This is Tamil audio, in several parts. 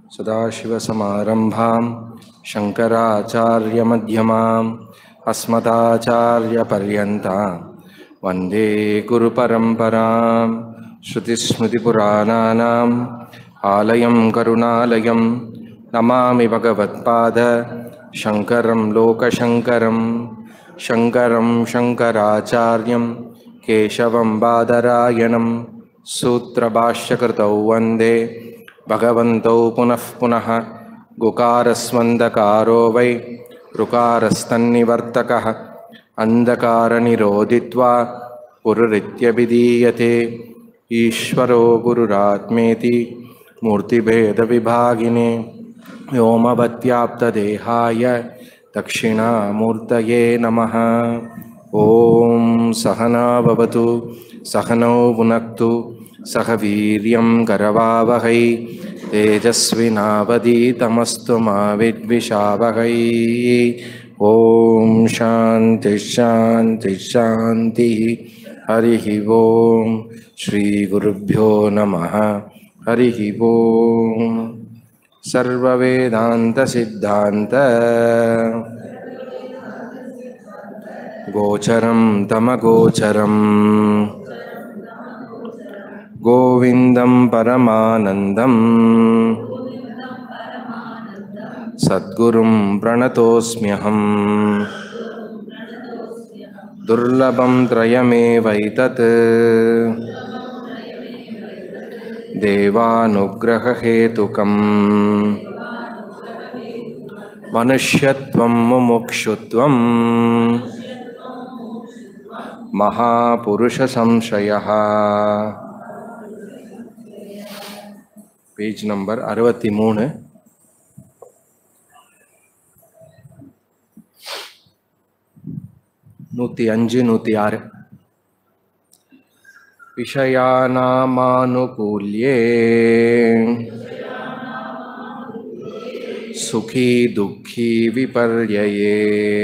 सदाशिवसमारम्भां शङ्कराचार्यमध्यमाम् अस्मदाचार्यपर्यन्तां वन्दे गुरुपरम्परां श्रुतिस्मृतिपुराणानाम् आलयं करुणालयं नमामि भगवत्पाद शङ्करं लोकशङ्करं शङ्करं शङ्कराचार्यं केशवं बादरायणं सूत्रभाष्यकृतौ वन्दे भगवन्तौ पुनः पुनः गुकारस्वन्दकारो वै ऋकारस्तन्निवर्तकः अन्धकारनिरोधित्वा पुरुरित्यभिधीयते ईश्वरो गुरुरात्मेति मूर्तिभेदविभागिने व्योमवत्याप्तदेहाय दक्षिणामूर्तये नमः ॐ सहना भवतु सहनौ भुनक्तु सह वीर्यं करवावहै तेजस्विनावधीतमस्तु मा विद्विषावहै ॐ शान्तिश्शान्तिश्शान्तिः हरिः ॐ श्रीगुरुभ्यो नमः हरिः ॐ सर्ववेदान्तसिद्धान्त गोचरं तमगोचरम् गोविन्दं परमानन्दम् सद्गुरुं प्रणतोऽस्म्यहम् दुर्लभं त्रयमेवैतत् देवानुग्रहहेतुकम् मनुष्यत्वं मुमुक्षुत्वम् महापुरुषसंशयः பேஜ் நம்பர் அறுபத்தி மூணு நூற்றி அஞ்சு நூற்றி ஆறு விஷயானாமானுகூல்யே சுகி துக்கி விபர்யயே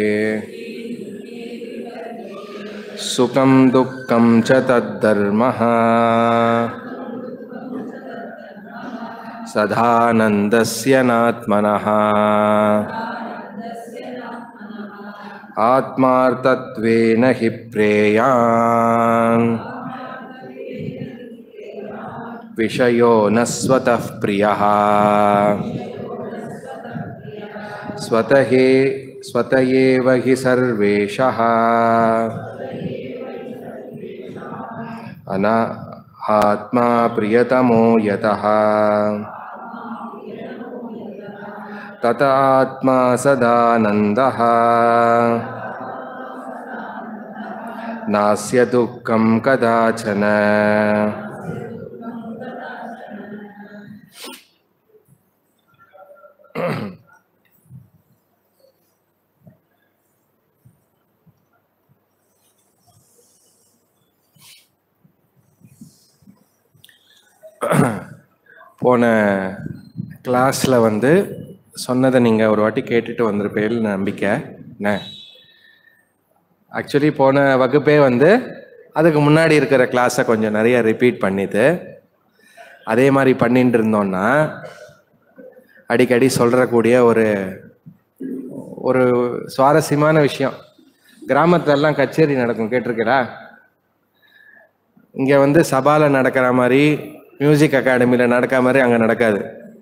சுகம் துக்கம் ச தத்தர்மः सदानन्दस्य नात्मनः आत्मार्थत्वेन हि प्रेयान् विषयो न स्वतः प्रियः स्वतः स्वत एव हि सर्वेशः अना आत्मा प्रियतमो यतः तत आत्मा सदानन्दः नास्य दुःखं कदाचन போன கிளாஸில் வந்து சொன்னதை நீங்கள் ஒரு வாட்டி கேட்டுட்டு வந்திருப்பேன்னு நம்பிக்கை என்ன ஆக்சுவலி போன வகுப்பே வந்து அதுக்கு முன்னாடி இருக்கிற கிளாஸை கொஞ்சம் நிறைய ரிப்பீட் பண்ணிட்டு அதே மாதிரி பண்ணிட்டு இருந்தோம்னா அடிக்கடி சொல்கிறக்கூடிய ஒரு ஒரு சுவாரஸ்யமான விஷயம் கிராமத்துலலாம் கச்சேரி நடக்கும் கேட்டிருக்கிறா இங்கே வந்து சபாவில் நடக்கிற மாதிரி மியூசிக் அகாடமியில் நடக்கிற மாதிரி அங்கே நடக்காது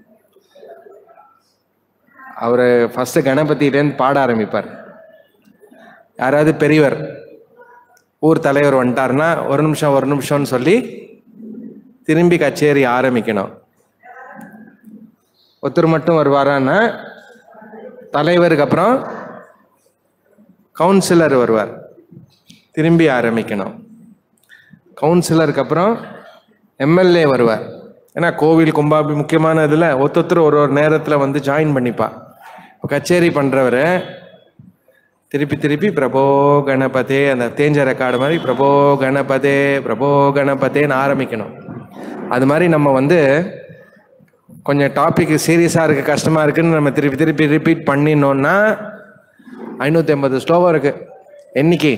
அவர் ஃபஸ்ட்டு கணபதியிலேருந்து பாட ஆரம்பிப்பார் யாராவது பெரியவர் ஊர் தலைவர் வந்துட்டார்னா ஒரு நிமிஷம் ஒரு நிமிஷம்னு சொல்லி திரும்பி கச்சேரி ஆரம்பிக்கணும் ஒருத்தர் மட்டும் வருவாரான்னா தலைவருக்கு அப்புறம் கவுன்சிலர் வருவார் திரும்பி ஆரம்பிக்கணும் கவுன்சிலருக்கு அப்புறம் எம்எல்ஏ வருவார் ஏன்னா கோவில் கும்பாபி முக்கியமான இதில் ஒருத்தொருத்தர் ஒரு ஒரு நேரத்தில் வந்து ஜாயின் பண்ணிப்பா இப்போ கச்சேரி பண்ணுறவர் திருப்பி திருப்பி பிரபோ கணபதே அந்த தேஞ்ச ரெக்கார்டு மாதிரி பிரபோ கணபதே பிரபோ கணபதேன்னு ஆரம்பிக்கணும் அது மாதிரி நம்ம வந்து கொஞ்சம் டாபிக் சீரியஸாக இருக்க கஷ்டமாக இருக்குன்னு நம்ம திருப்பி திருப்பி ரிப்பீட் பண்ணினோன்னா ஐநூற்றி ஐம்பது ஸ்லோகம் இருக்கு என்னைக்கு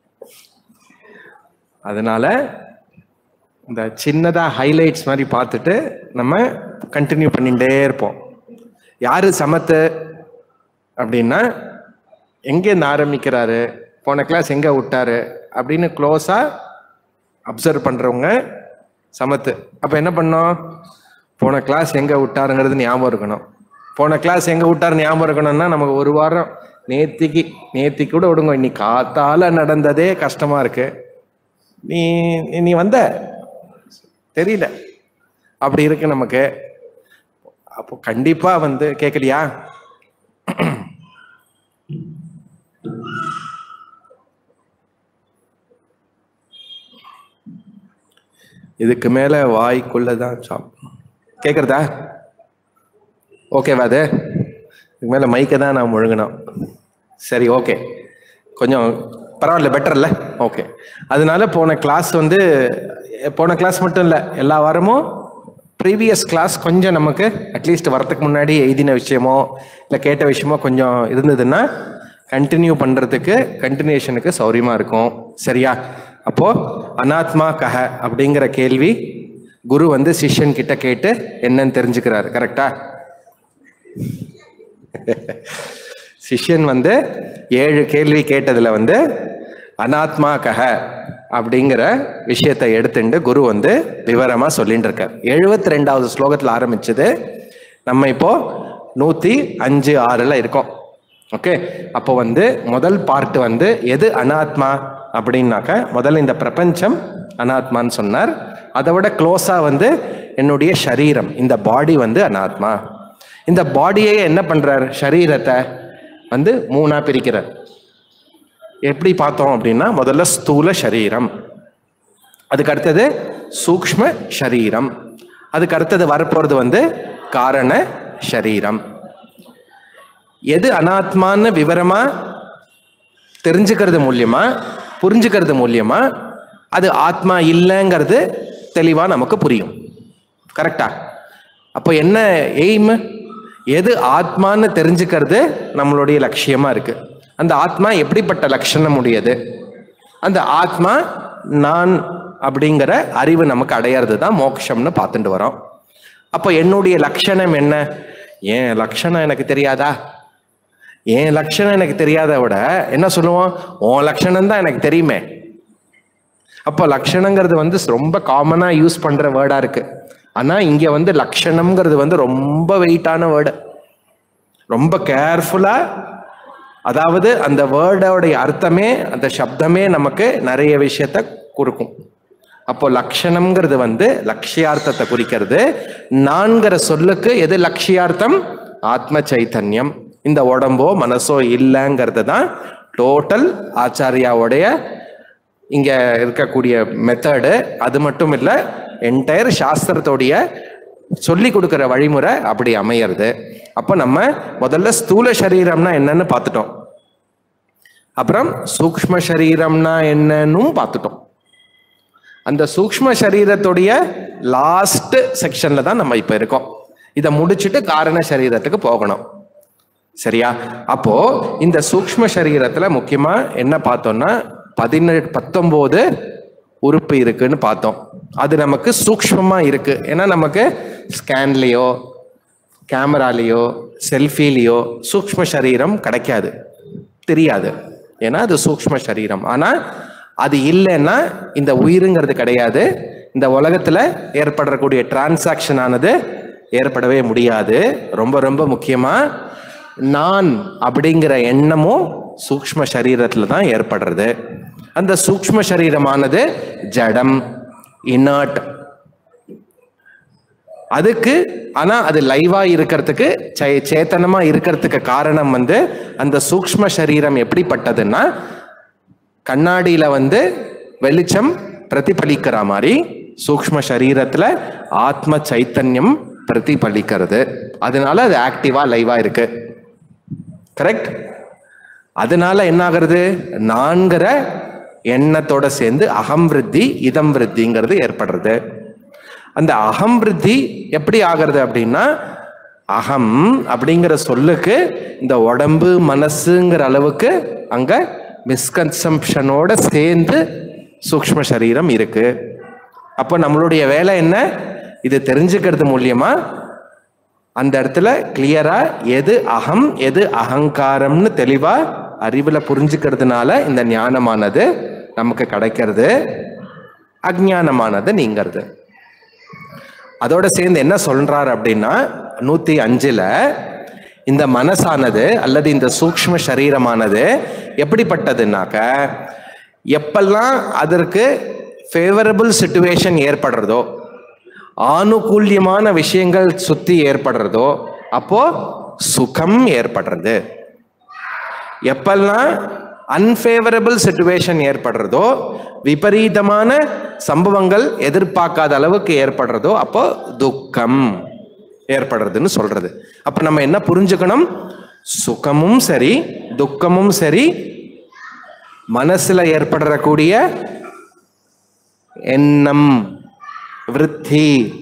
அதனால இந்த சின்னதாக ஹைலைட்ஸ் மாதிரி பார்த்துட்டு நம்ம கண்டினியூ பண்ணிகிட்டே இருப்போம் யாரு சமத்து அப்படின்னா எங்கேருந்து ஆரம்பிக்கிறாரு போன கிளாஸ் எங்க விட்டாரு அப்படின்னு க்ளோஸா அப்சர்வ் பண்றவங்க சமத்து அப்ப என்ன பண்ணோம் போன கிளாஸ் எங்க விட்டாருங்கிறது ஞாபகம் இருக்கணும் போன கிளாஸ் எங்க விட்டாரு ஞாபகம் இருக்கணும்னா நமக்கு ஒரு வாரம் நேத்திக்கு நேத்திக்கு கூட விடுங்க இன்னைக்கு காத்தால நடந்ததே கஷ்டமா இருக்கு நீ நீ- நீ வந்த தெரியல அப்படி இருக்கு நமக்கு அப்போ கண்டிப்பா வந்து கேட்கலையா இதுக்கு மேல வாய்க்குள்ளதான் சாப்பிடணும் கேக்குறதா ஓகேவா அது இதுக்கு மேல மைக்கை தான் நான் முழுங்கணும் சரி ஓகே கொஞ்சம் பரவாயில்ல பெட்டர்ல ஓகே அதனால போன கிளாஸ் வந்து போன கிளாஸ் மட்டும் இல்லை எல்லா வாரமும் ப்ரீவியஸ் கிளாஸ் கொஞ்சம் நமக்கு அட்லீஸ்ட் வரதுக்கு முன்னாடி எழுதின விஷயமோ இல்லை கேட்ட விஷயமோ கொஞ்சம் இருந்ததுன்னா கண்டினியூ பண்ணுறதுக்கு கண்டினியூஷனுக்கு சௌரியமா இருக்கும் சரியா அப்போ அனாத்மா கஹ அப்படிங்கிற கேள்வி குரு வந்து சிஷ்யன் கிட்ட கேட்டு என்னன்னு தெரிஞ்சுக்கிறாரு கரெக்டா சிஷ்யன் வந்து ஏழு கேள்வி கேட்டதுல வந்து அனாத்மா கஹ அப்படிங்கிற விஷயத்தை எடுத்துட்டு குரு வந்து விவரமா சொல்லிட்டு இருக்கார் எழுபத்தி ரெண்டாவது ஸ்லோகத்துல ஆரம்பிச்சது நம்ம இப்போ நூத்தி அஞ்சு ஆறுல இருக்கோம் ஓகே அப்போ வந்து முதல் பார்ட் வந்து எது அனாத்மா அப்படின்னாக்க முதல்ல இந்த பிரபஞ்சம் அனாத்மான்னு சொன்னார் அதை விட க்ளோஸா வந்து என்னுடைய சரீரம் இந்த பாடி வந்து அனாத்மா இந்த பாடியே என்ன பண்றார் சரீரத்தை வந்து மூணா பிரிக்கிறார் எப்படி பார்த்தோம் அப்படின்னா முதல்ல ஸ்தூல சரீரம் அதுக்கு அடுத்தது சூக்ஷ்ம சரீரம் அதுக்கு அடுத்தது வரப்போறது வந்து காரண சரீரம் எது அனாத்மான்னு விவரமா தெரிஞ்சுக்கிறது மூலியமா புரிஞ்சுக்கிறது மூலியமா அது ஆத்மா இல்லைங்கிறது தெளிவா நமக்கு புரியும் கரெக்டா அப்போ என்ன எய்ம் எது ஆத்மான்னு தெரிஞ்சுக்கிறது நம்மளுடைய லட்சியமா இருக்கு அந்த ஆத்மா எப்படிப்பட்ட லட்சணம் உடையது அந்த ஆத்மா நான் அப்படிங்கிற அறிவு நமக்கு அடையிறது தான் மோட்சம்னு பார்த்துட்டு வரோம் அப்போ என்னுடைய லட்சணம் என்ன ஏன் லட்சணம் எனக்கு தெரியாதா என் லட்சணம் எனக்கு தெரியாத விட என்ன சொல்லுவோம் உன் லட்சணம் தான் எனக்கு தெரியுமே அப்போ லட்சணங்கிறது வந்து ரொம்ப காமனா யூஸ் பண்ற வேர்டா இருக்கு ஆனா இங்க வந்து லட்சணம்ங்கிறது வந்து ரொம்ப வெயிட்டான வேர்டு ரொம்ப கேர்ஃபுல்லா அதாவது அந்த வேர்டோடைய அர்த்தமே அந்த சப்தமே நமக்கு நிறைய விஷயத்த கொடுக்கும் அப்போ லட்சணம்ங்கிறது வந்து லட்சியார்த்தத்தை குறிக்கிறது நான்கிற சொல்லுக்கு எது லட்சியார்த்தம் ஆத்ம சைத்தன்யம் இந்த உடம்போ மனசோ இல்லைங்கிறது தான் டோட்டல் ஆச்சாரியாவுடைய இங்க இருக்கக்கூடிய மெத்தடு அது மட்டும் இல்ல என்டையர் சாஸ்திரத்தோடைய சொல்லி கொடுக்கிற வழிமுறை அப்படி அமையிறது அப்போ நம்ம முதல்ல ஸ்தூல சரீரம்னா என்னன்னு பார்த்துட்டோம் அப்புறம் சூக்ஷ்ம சரீரம்னா என்னன்னும் பார்த்துட்டோம் அந்த சூக்ஷ்ம சரீரத்துடைய லாஸ்ட் செக்ஷன்ல தான் நம்ம இப்ப இருக்கோம் இதை முடிச்சுட்டு காரண சரீரத்துக்கு போகணும் சரியா அப்போ இந்த சூக்ஷ்ம சரீரத்துல முக்கியமா என்ன பார்த்தோம்னா பதினெட்டு பத்தொன்பது உறுப்பு இருக்குன்னு பார்த்தோம் அது நமக்கு சூக்ஷ்மமா இருக்கு ஏன்னா நமக்கு ஸ்கேன்லேயோ கேமராலேயோ செல்ஃபிலேயோ சூக்ஷ்ம சரீரம் கிடைக்காது தெரியாது ஏன்னா அது சூக்ஷ்ம சரீரம் ஆனா அது இல்லைன்னா இந்த உயிருங்கிறது கிடையாது இந்த உலகத்துல ஏற்படக்கூடிய டிரான்சாக்ஷன் ஆனது ஏற்படவே முடியாது ரொம்ப ரொம்ப முக்கியமா நான் அப்படிங்கிற எண்ணமும் சூக்ஷ்ம சரீரத்துல தான் ஏற்படுறது அந்த சூக்ஷ்ம சரீரமானது ஜடம் இனர்ட் அதுக்கு ஆனா அது லைவா இருக்கிறதுக்கு சே- சேத்தனமா இருக்கிறதுக்கு காரணம் வந்து அந்த சூக்ஷ்ம சரீரம் எப்படிப்பட்டதுன்னா கண்ணாடியில வந்து வெளிச்சம் பிரதிபலிக்கிற மாதிரி சூக்ஷ்ம சரீரத்துல ஆத்ம சைத்தன்யம் பிரதிபலிக்கிறது அதனால அது ஆக்டிவா லைவா இருக்கு கரெக்ட் அதனால என்ன ஆகுறது நான்கிற எண்ணத்தோட சேர்ந்து அகம் விருத்தி இதம் விருத்திங்கிறது ஏற்படுறது அந்த அகம் விருத்தி எப்படி ஆகிறது அப்படின்னா அகம் அப்படிங்கிற சொல்லுக்கு இந்த உடம்பு மனசுங்கிற அளவுக்கு அங்க மிஸ்கன்சம்ஷனோட சேர்ந்து சூக்ஷ்ம சரீரம் இருக்கு அப்போ நம்மளுடைய வேலை என்ன இது தெரிஞ்சுக்கிறது மூலியமா அந்த இடத்துல கிளியரா எது அகம் எது அகங்காரம்னு தெளிவா அறிவுல புரிஞ்சுக்கிறதுனால இந்த ஞானமானது நமக்கு கிடைக்கிறது அஜ்ஞானமானது நீங்கிறது அதோட சேர்ந்து என்ன சொல்றார் அப்படின்னா நூத்தி அஞ்சுல இந்த மனசானது அல்லது இந்த சூக்ஷ்ம சரீரமானது எப்படிப்பட்டதுன்னாக்க எப்பெல்லாம் அதற்கு ஃபேவரபிள் சுச்சுவேஷன் ஏற்படுறதோ ஆணுகூல்யமான விஷயங்கள் சுத்தி ஏற்படுறதோ அப்போ சுகம் ஏற்படுறது எப்பெல்லாம் அன்ஃபேவரபிள் சுச்சுவேஷன் ஏற்படுறதோ விபரீதமான சம்பவங்கள் எதிர்பார்க்காத அளவுக்கு ஏற்படுறதோ அப்போ துக்கம் ஏற்படுறதுன்னு சொல்றது அப்ப நம்ம என்ன புரிஞ்சுக்கணும் சுகமும் சரி துக்கமும் சரி மனசுல ஏற்படக்கூடிய எண்ணம் விருத்தி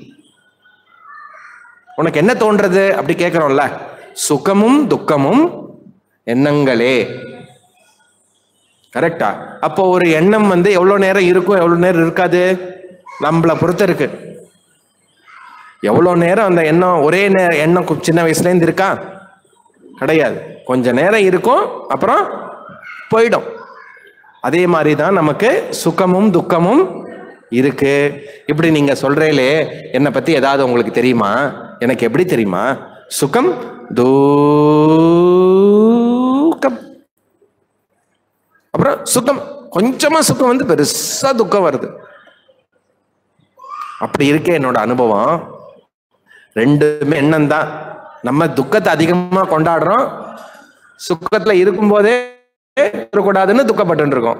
உனக்கு என்ன தோன்றது அப்படி கேட்கிறோம்ல சுகமும் துக்கமும் எண்ணங்களே கரெக்டா அப்போ ஒரு எண்ணம் வந்து எவ்வளவு நேரம் இருக்கும் எவ்வளவு நேரம் இருக்காது நம்மளை பொறுத்து இருக்கு எவ்வளவு நேரம் அந்த எண்ணம் ஒரே நேரம் எண்ணம் கு- சின்ன வயசுல இருந்து இருக்கா கிடையாது கொஞ்ச நேரம் இருக்கும் அப்புறம் போயிடும் அதே மாதிரி தான் நமக்கு சுகமும் துக்கமும் இருக்கு இப்படி நீங்க சொல்றீங்களே என்னை பத்தி ஏதாவது உங்களுக்கு தெரியுமா எனக்கு எப்படி தெரியுமா சுகம் தூக்கம் அப்புறம் சுகம் கொஞ்சமா சுகம் வந்து பெருசா துக்கம் வருது அப்படி இருக்கே என்னோட அனுபவம் ரெண்டுமே எண்ணம் தான் நம்ம துக்கத்தை அதிகமா கொண்டாடுறோம் சுக்கத்துல இருக்கும்போதே இருக்கக்கூடாதுன்னு துக்கப்பட்டு இருக்கோம்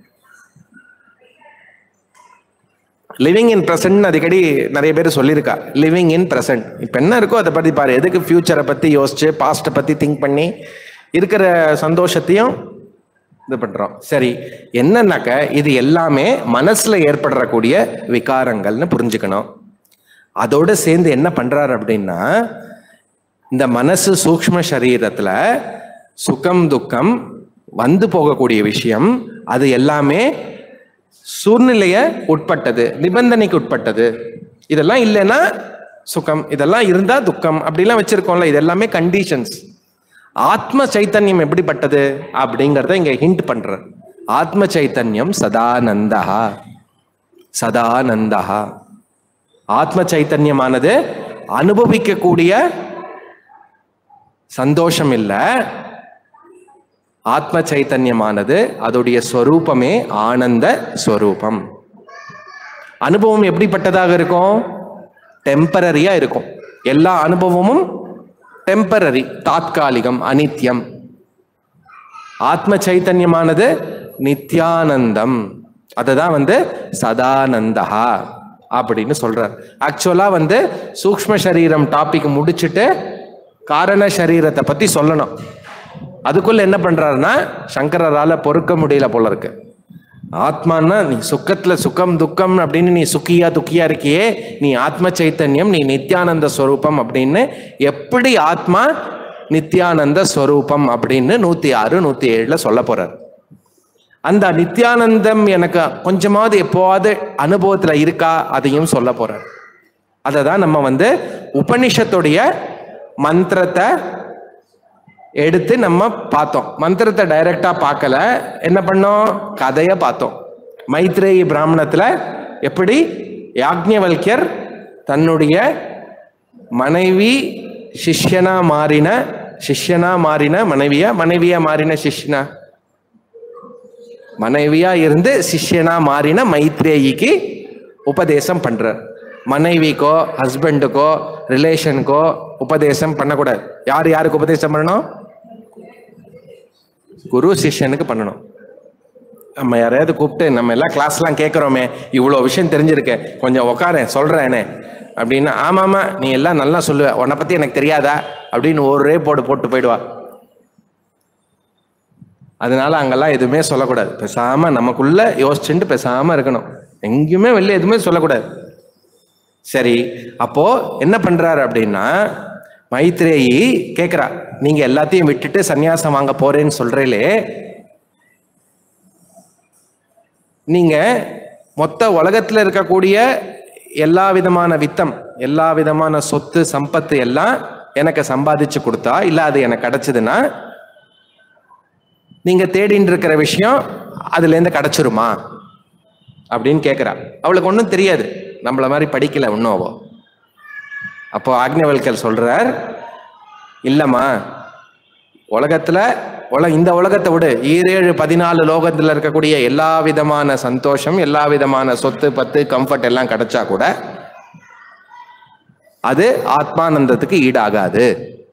லிவிங் இன் ப்ரெசன்ட் அடிக்கடி நிறைய பேர் சொல்லியிருக்கா லிவிங் இன் ப்ரெசன்ட் இப்போ என்ன இருக்கோ அதை பற்றி பாரு எதுக்கு ஃபியூச்சரை பற்றி யோசிச்சு பாஸ்ட்டை பற்றி திங்க் பண்ணி இருக்கிற சந்தோஷத்தையும் இது பண்றோம் சரி என்னன்னாக்க இது எல்லாமே மனசுல ஏற்படக்கூடிய விகாரங்கள்னு புரிஞ்சுக்கணும் அதோட சேர்ந்து என்ன பண்றாரு அப்படின்னா இந்த மனசு சூக்ஷ்ம சரீரத்துல சுகம் துக்கம் வந்து போகக்கூடிய விஷயம் அது எல்லாமே சூழ்நிலைய உட்பட்டது நிபந்தனைக்கு உட்பட்டது இதெல்லாம் இல்லைன்னா சுகம் இதெல்லாம் இருந்தா துக்கம் அப்படிலாம் வச்சிருக்கோம்ல இது எல்லாமே கண்டிஷன்ஸ் ஆத்ம சைத்தன்யம் எப்படிப்பட்டது அப்படிங்கறத இங்க ஹிண்ட் பண்ற ஆத்ம சைத்தன்யம் சதானந்தா சதானந்தா ஆத்ம சைத்தன்யமானது அனுபவிக்கக்கூடிய சந்தோஷம் இல்ல ஆத்ம சைத்தன்யமானது அதோடைய ஸ்வரூபமே ஆனந்த ஸ்வரூபம் அனுபவம் எப்படிப்பட்டதாக இருக்கும் டெம்பரரியா இருக்கும் எல்லா அனுபவமும் டெம்பரரி தாத்காலிகம் அனித்யம் ஆத்ம சைத்தன்யமானது நித்யானந்தம் அதுதான் வந்து சதானந்தா அப்படின்னு சொல்றார் ஆக்சுவலா வந்து சூக்ஷ்ம சரீரம் டாபிக் முடிச்சுட்டு காரண சரீரத்தை பத்தி சொல்லணும் அதுக்குள்ள என்ன பண்றாருன்னா சங்கரரால பொறுக்க முடியல போல இருக்கு ஆத்மான்னா நீ சுக்கத்துல சுகம் துக்கம் அப்படின்னு நீ சுக்கியா துக்கியா இருக்கியே நீ ஆத்ம சைத்தன்யம் நீ நித்யானந்த ஸ்வரூபம் அப்படின்னு எப்படி ஆத்மா நித்யானந்த ஸ்வரூபம் அப்படின்னு நூத்தி ஆறு நூத்தி ஏழுல சொல்ல போறார் அந்த நித்யானந்தம் எனக்கு கொஞ்சமாவது எப்போவாது அனுபவத்துல இருக்கா அதையும் சொல்ல போறார் அதை தான் நம்ம வந்து உபனிஷத்துடைய மந்திரத்தை எடுத்து நம்ம பார்த்தோம் மந்திரத்தை டைரக்டா பார்க்கல என்ன பண்ணோம் கதையை பார்த்தோம் மைத்ரேயி பிராமணத்துல எப்படி யாக்ஞவல்யர் தன்னுடைய மனைவி சிஷ்யனா மாறின சிஷ்யனா மாறின மனைவியா மனைவியா மாறின சிஷ்யனா மனைவியா இருந்து சிஷ்யனா மாறின மைத்ரேயிக்கு உபதேசம் பண்றார் மனைவிக்கோ ஹஸ்பண்டுக்கோ ரிலேஷனுக்கோ உபதேசம் பண்ணக்கூடாது யார் யாருக்கு உபதேசம் பண்ணணும் குரு சிஷ்யனுக்கு பண்ணணும் நம்ம யாரையாவது கூப்பிட்டு நம்ம எல்லாம் கிளாஸ்லாம் கேட்குறோமே இவ்வளோ விஷயம் தெரிஞ்சிருக்க கொஞ்சம் உக்காரேன் சொல்கிறேனே அப்படின்னா ஆமாம்மா நீ எல்லாம் நல்லா சொல்லுவ உன்னை பற்றி எனக்கு தெரியாதா அப்படின்னு ஒரே போடு போட்டு போயிடுவா அதனால அங்கெல்லாம் எதுவுமே சொல்லக்கூடாது பேசாம நமக்குள்ள யோசிச்சுட்டு பேசாம இருக்கணும் எங்கேயுமே வெளில எதுவுமே சொல்லக்கூடாது சரி அப்போ என்ன பண்றாரு அப்படின்னா மைத்ரேயி கேக்குறா நீங்க எல்லாத்தையும் விட்டுட்டு சன்னியாசம் வாங்க போறேன்னு சொல்றீங்களே நீங்க மொத்த உலகத்துல இருக்கக்கூடிய எல்லா விதமான வித்தம் எல்லா விதமான சொத்து சம்பத்து எல்லாம் எனக்கு சம்பாதிச்சு கொடுத்தா இல்ல அது எனக்கு கிடைச்சதுன்னா நீங்க தேடின்னு இருக்கிற விஷயம் அதுல இருந்து கிடைச்சிருமா அப்படின்னு கேட்கிறா அவளுக்கு ஒன்றும் தெரியாது நம்மள மாதிரி படிக்கல இன்னும் அவ அப்போ ஆக்னவல்கர் சொல்றார் இல்லம்மா உலகத்துல உல இந்த உலகத்தை விட ஈரேழு பதினாலு லோகத்துல இருக்கக்கூடிய எல்லா விதமான சந்தோஷம் எல்லா விதமான சொத்து பத்து கம்ஃபர்ட் எல்லாம் கிடைச்சா கூட அது ஆத்மானந்தத்துக்கு ஈடாகாது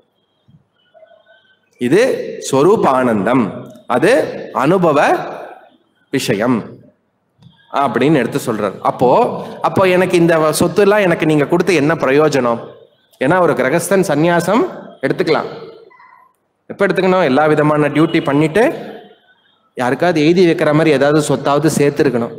இது ஸ்வரூப ஆனந்தம் அது அனுபவ விஷயம் அப்படின்னு எடுத்து சொல்றார் அப்போ அப்போ எனக்கு இந்த சொத்து எல்லாம் எனக்கு நீங்க கொடுத்து என்ன பிரயோஜனம் ஏன்னா ஒரு கிரகஸ்தன் சந்நியாசம் எடுத்துக்கலாம் எப்ப எடுத்துக்கணும் எல்லா விதமான டியூட்டி பண்ணிட்டு யாருக்காவது எழுதி வைக்கிற மாதிரி ஏதாவது சொத்தாவது சேர்த்துருக்கணும்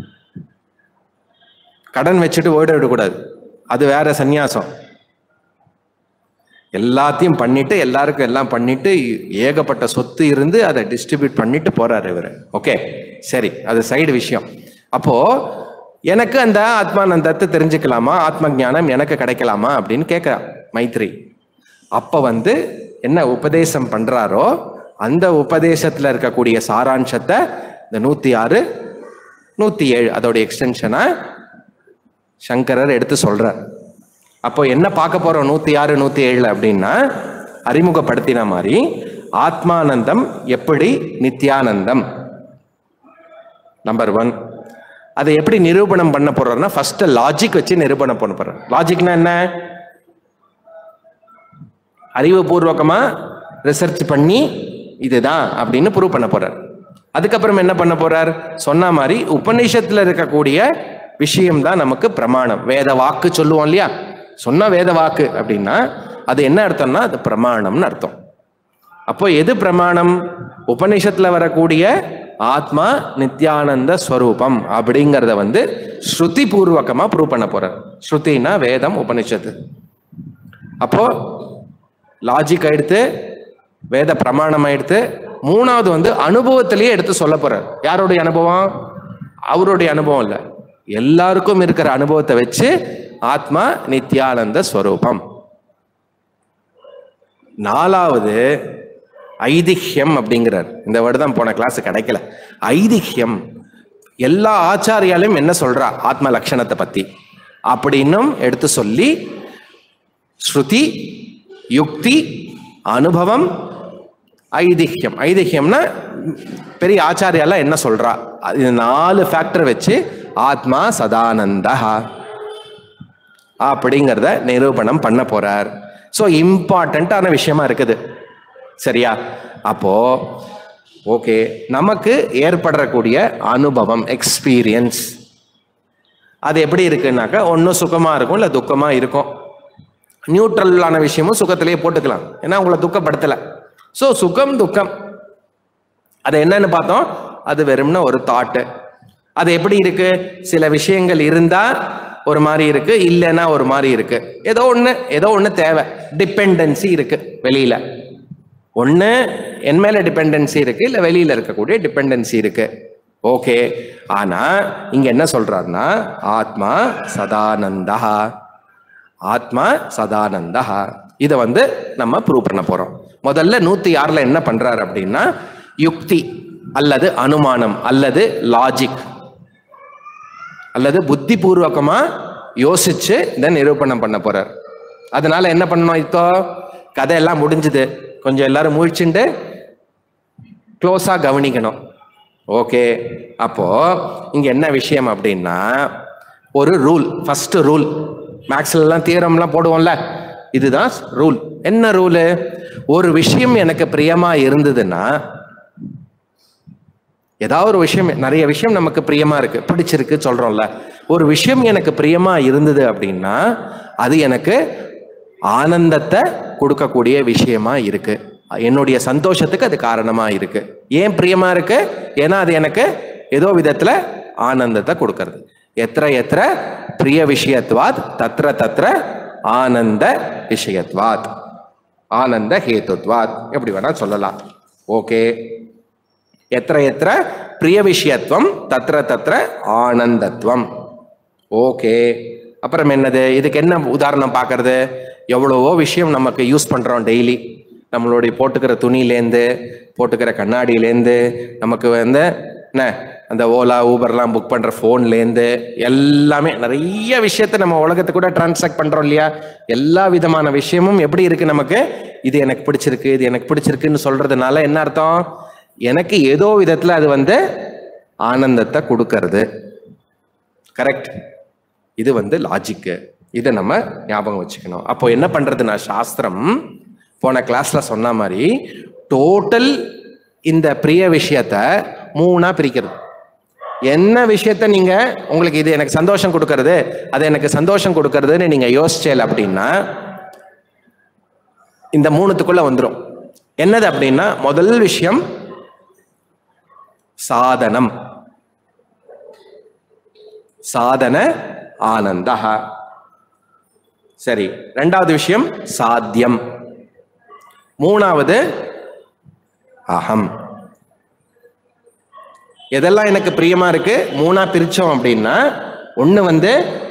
கடன் வச்சுட்டு ஓட விடக்கூடாது அது வேற சந்நியாசம் எல்லாத்தையும் பண்ணிட்டு எல்லாருக்கும் எல்லாம் பண்ணிட்டு ஏகப்பட்ட சொத்து இருந்து அதை டிஸ்ட்ரிபியூட் பண்ணிட்டு போறாரு இவர் ஓகே சரி அது சைடு விஷயம் அப்போ எனக்கு அந்த ஆத்மானந்தத்தை தெரிஞ்சுக்கலாமா ஆத்ம ஞானம் எனக்கு கிடைக்கலாமா அப்படின்னு கேட்கிறா மைத்ரி அப்ப வந்து என்ன உபதேசம் பண்றாரோ அந்த உபதேசத்துல இருக்கக்கூடிய சாராம்சத்தை இந்த நூத்தி ஆறு நூத்தி ஏழு அதோட எக்ஸ்டென்ஷனை சங்கரர் எடுத்து சொல்றார் அப்போ என்ன பார்க்க போறோம் நூத்தி ஆறு நூத்தி ஏழுல அப்படின்னா அறிமுகப்படுத்தின மாதிரி ஆத்மானந்தம் எப்படி நித்யானந்தம் நம்பர் ஒன் அதை எப்படி நிரூபணம் பண்ண போறோம்னா ஃபர்ஸ்ட் லாஜிக் வச்சு நிரூபணம் பண்ண போறோம் லாஜிக்னா என்ன அறிவுபூர்வகமா ரிசர்ச் பண்ணி இதுதான் அப்படின்னு ப்ரூவ் பண்ண போறார் அதுக்கப்புறம் என்ன பண்ண போறார் சொன்ன மாதிரி உபநிஷத்துல இருக்கக்கூடிய விஷயம் தான் நமக்கு பிரமாணம் வேத வாக்கு சொல்லுவோம் இல்லையா சொன்ன வேத வாக்கு அப்படின்னா அது என்ன அர்த்தம்னா அது பிரமாணம்னு அர்த்தம் அப்போ எது பிரமாணம் உபநிஷத்துல வரக்கூடிய ஆத்மா நித்யானந்த ஸ்வரூபம் அப்படிங்கிறத வந்து ஸ்ருதி பூர்வகமா ப்ரூவ் பண்ண போறார் ஸ்ருதினா வேதம் உபனிஷத்து அப்போ லாஜிக் எடுத்து வேத பிரமாணம் எடுத்து மூணாவது வந்து அனுபவத்திலேயே எடுத்து சொல்ல போறார் யாருடைய அனுபவம் அவருடைய அனுபவம் இல்லை எல்லாருக்கும் இருக்கிற அனுபவத்தை வச்சு ஆத்மா நித்யானந்த ஸ்வரூபம் நாலாவது ஐதிஹ்யம் அப்படிங்கிறார் இந்த வேர்டு தான் போன கிளாஸ் கிடைக்கல ஐதிஹ்யம் எல்லா ஆச்சாரியாலையும் என்ன சொல்றா ஆத்ம லட்சணத்தை பத்தி அப்படின்னும் எடுத்து சொல்லி ஸ்ருதி யுக்தி அனுபவம் ஐதிஹ்யம் ஐதிஹ்யம்னா பெரிய ஆச்சாரியாலாம் என்ன சொல்றா இது நாலு ஃபேக்டர் வச்சு ஆத்மா சதானந்தா அப்படிங்கிறத நிரூபணம் பண்ண போறார் ஸோ இம்பார்ட்டண்ட்டான விஷயமா இருக்குது சரியா அப்போ ஓகே நமக்கு ஏற்படக்கூடிய அனுபவம் எக்ஸ்பீரியன்ஸ் அது எப்படி இருக்குன்னாக்கா ஒன்றும் சுகமா இருக்கும் இல்லை துக்கமா இருக்கும் நியூட்ரலான விஷயமும் சுகத்திலேயே போட்டுக்கலாம் ஏன்னா உங்களை துக்கப்படுத்தலை ஸோ சுகம் துக்கம் அது என்னன்னு பார்த்தோம் அது வெறும்னா ஒரு தாட்டு அது எப்படி இருக்கு சில விஷயங்கள் இருந்தா ஒரு மாதிரி இருக்கு இல்லைன்னா ஒரு மாதிரி இருக்கு ஏதோ ஒன்று ஏதோ ஒன்று தேவை டிபெண்டன்சி இருக்கு வெளியில ஒன்று என் மேல டிபெண்டன்சி இருக்கு இல்லை வெளியில இருக்கக்கூடிய டிபெண்டன்சி இருக்கு ஓகே ஆனா இங்க என்ன சொல்றாருன்னா ஆத்மா சதானந்தா ஆத்மா சதானந்தா இதை வந்து நம்ம ப்ரூவ் பண்ண போறோம் முதல்ல நூத்தி ஆறுல என்ன பண்றாரு அப்படின்னா யுக்தி அல்லது அனுமானம் அல்லது லாஜிக் அல்லது புத்தி பூர்வகமா யோசிச்சு இதை நிரூபணம் பண்ண போறார் அதனால என்ன பண்ணணும் இப்போ கதையெல்லாம் முடிஞ்சுது கொஞ்சம் எல்லாரும் முழிச்சுண்டு க்ளோஸா கவனிக்கணும் ஓகே அப்போ இங்க என்ன விஷயம் அப்படின்னா ஒரு ரூல் ஃபர்ஸ்ட் ரூல் மேக்ஸ்ல எல்லாம் தியரம்லாம் போடுவோம்ல இதுதான் ரூல் என்ன ரூலு ஒரு விஷயம் எனக்கு பிரியமா இருந்ததுன்னா ஏதாவது ஒரு விஷயம் நிறைய விஷயம் நமக்கு பிரியமா இருக்கு பிடிச்சிருக்கு சொல்றோம்ல ஒரு விஷயம் எனக்கு பிரியமா இருந்தது அப்படின்னா அது எனக்கு ஆனந்தத்தை கொடுக்கக்கூடிய விஷயமா இருக்கு என்னுடைய சந்தோஷத்துக்கு அது காரணமா இருக்கு ஏன் பிரியமா இருக்கு ஏன்னா அது எனக்கு ஏதோ விதத்துல ஆனந்தத்தை கொடுக்கறது எத்திர எத்திர பிரிய விஷயத்வாத் தத்ர தத்ர ஆனந்த விஷயத்வாத் ஆனந்த ஹேத்துத்வாத் எப்படி வேணா சொல்லலாம் ஓகே எத்திர எத்திர பிரிய விஷயத்துவம் தத்ர தத்ர ஆனந்தத்துவம் ஓகே அப்புறம் என்னது இதுக்கு என்ன உதாரணம் பார்க்கறது எவ்வளவோ விஷயம் நமக்கு யூஸ் பண்றோம் டெய்லி நம்மளுடைய போட்டுக்கிற துணியிலேருந்து போட்டுக்கிற கண்ணாடியிலேருந்து நமக்கு வந்து என்ன அந்த ஓலா ஊபர்லாம் புக் பண்ற ஃபோன்லேருந்து எல்லாமே நிறைய விஷயத்த நம்ம உலகத்தை கூட டிரான்சாக்ட் பண்றோம் இல்லையா எல்லா விதமான விஷயமும் எப்படி இருக்கு நமக்கு இது எனக்கு பிடிச்சிருக்கு இது எனக்கு பிடிச்சிருக்குன்னு சொல்றதுனால என்ன அர்த்தம் எனக்கு ஏதோ விதத்துல அது வந்து ஆனந்தத்தை கொடுக்கறது கரெக்ட் இது வந்து லாஜிக்கு இதை நம்ம ஞாபகம் வச்சுக்கணும் அப்போ என்ன பண்றதுன்னா சாஸ்திரம் போன கிளாஸ்ல சொன்ன மாதிரி டோட்டல் இந்த பிரிய விஷயத்த மூணா பிரிக்கிறது என்ன விஷயத்த நீங்க உங்களுக்கு இது எனக்கு சந்தோஷம் கொடுக்கறது அது எனக்கு சந்தோஷம் கொடுக்கறதுன்னு நீங்க யோசிச்சேல் அப்படின்னா இந்த மூணுத்துக்குள்ள வந்துடும் என்னது அப்படின்னா முதல் விஷயம் சாதனம் சாதன ஆனந்த சரி ரெண்டாவது விஷயம் சாத்தியம் மூணாவது அகம் எதெல்லாம் எனக்கு பிரியமா இருக்கு மூணா பிரிச்சோம் அப்படின்னா ஒண்ணு வந்து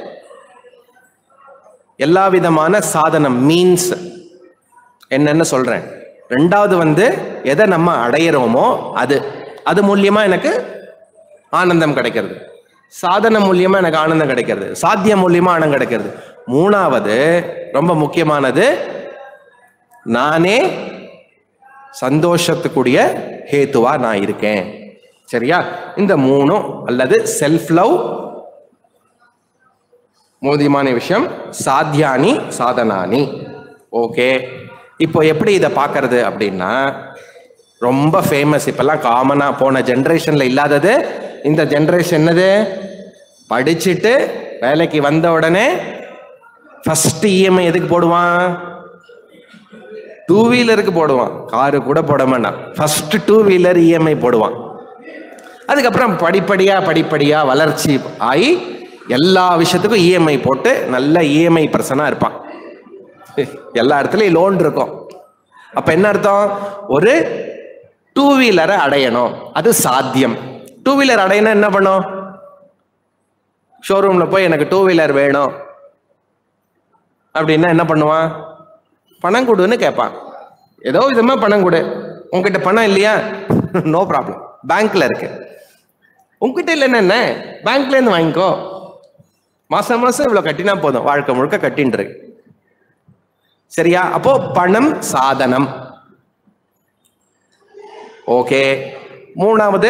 எல்லா விதமான சாதனம் மீன்ஸ் என்னன்னு சொல்றேன் ரெண்டாவது வந்து எதை நம்ம அடையிறோமோ அது அது மூலியமா எனக்கு ஆனந்தம் கிடைக்கிறது சாதனம் மூலியமா எனக்கு ஆனந்தம் கிடைக்கிறது சாத்தியம் மூலியமா ஆனந்தம் கிடைக்கிறது மூணாவது ரொம்ப முக்கியமானது நானே சந்தோஷத்துக்குரிய ஹேத்துவா நான் இருக்கேன் சரியா இந்த மூணும் அல்லது செல்ஃப் லவ் மோதியமான விஷயம் சாத்தியானி சாதனானி ஓகே இப்போ எப்படி இதை பார்க்கறது அப்படின்னா ரொம்ப ஃபேமஸ் இப்பெல்லாம் காமனா போன ஜென்ரேஷன்ல இல்லாதது இந்த ஜென்ரேஷன் என்னது படிச்சுட்டு வேலைக்கு வந்த உடனே ஃபர்ஸ்ட் இஎம்ஐ எதுக்கு போடுவான் டூ வீலருக்கு போடுவான் காரு கூட போட மாட்டான் ஃபர்ஸ்ட் டூ வீலர் இஎம்ஐ போடுவான் அதுக்கப்புறம் படிப்படியா படிப்படியா வளர்ச்சி ஆகி எல்லா விஷயத்துக்கும் இஎம்ஐ போட்டு நல்ல இஎம்ஐ பர்சனா இருப்பான் எல்லா இடத்துலயும் லோன் இருக்கும் அப்ப என்ன அர்த்தம் ஒரு டூ வீலரை அடையணும் அது சாத்தியம் டூ வீலர் அடையணும் என்ன பண்ணும் ஷோரூம்ல போய் எனக்கு டூ வீலர் வேணும் அப்படின்னா என்ன பண்ணுவான் பணம் கொடுன்னு கேட்பான் ஏதோ விதமா பணம் கொடு உங்ககிட்ட பணம் இல்லையா நோ ப்ராப்ளம் பேங்க்ல இருக்கு உங்ககிட்ட இல்லைன்னா என்ன பேங்க்ல இருந்து வாங்கிக்கோ மாசம் மாசம் இவ்வளவு கட்டினா போதும் வாழ்க்கை முழுக்க கட்டின்று சரியா அப்போ பணம் சாதனம் ஓகே மூணாவது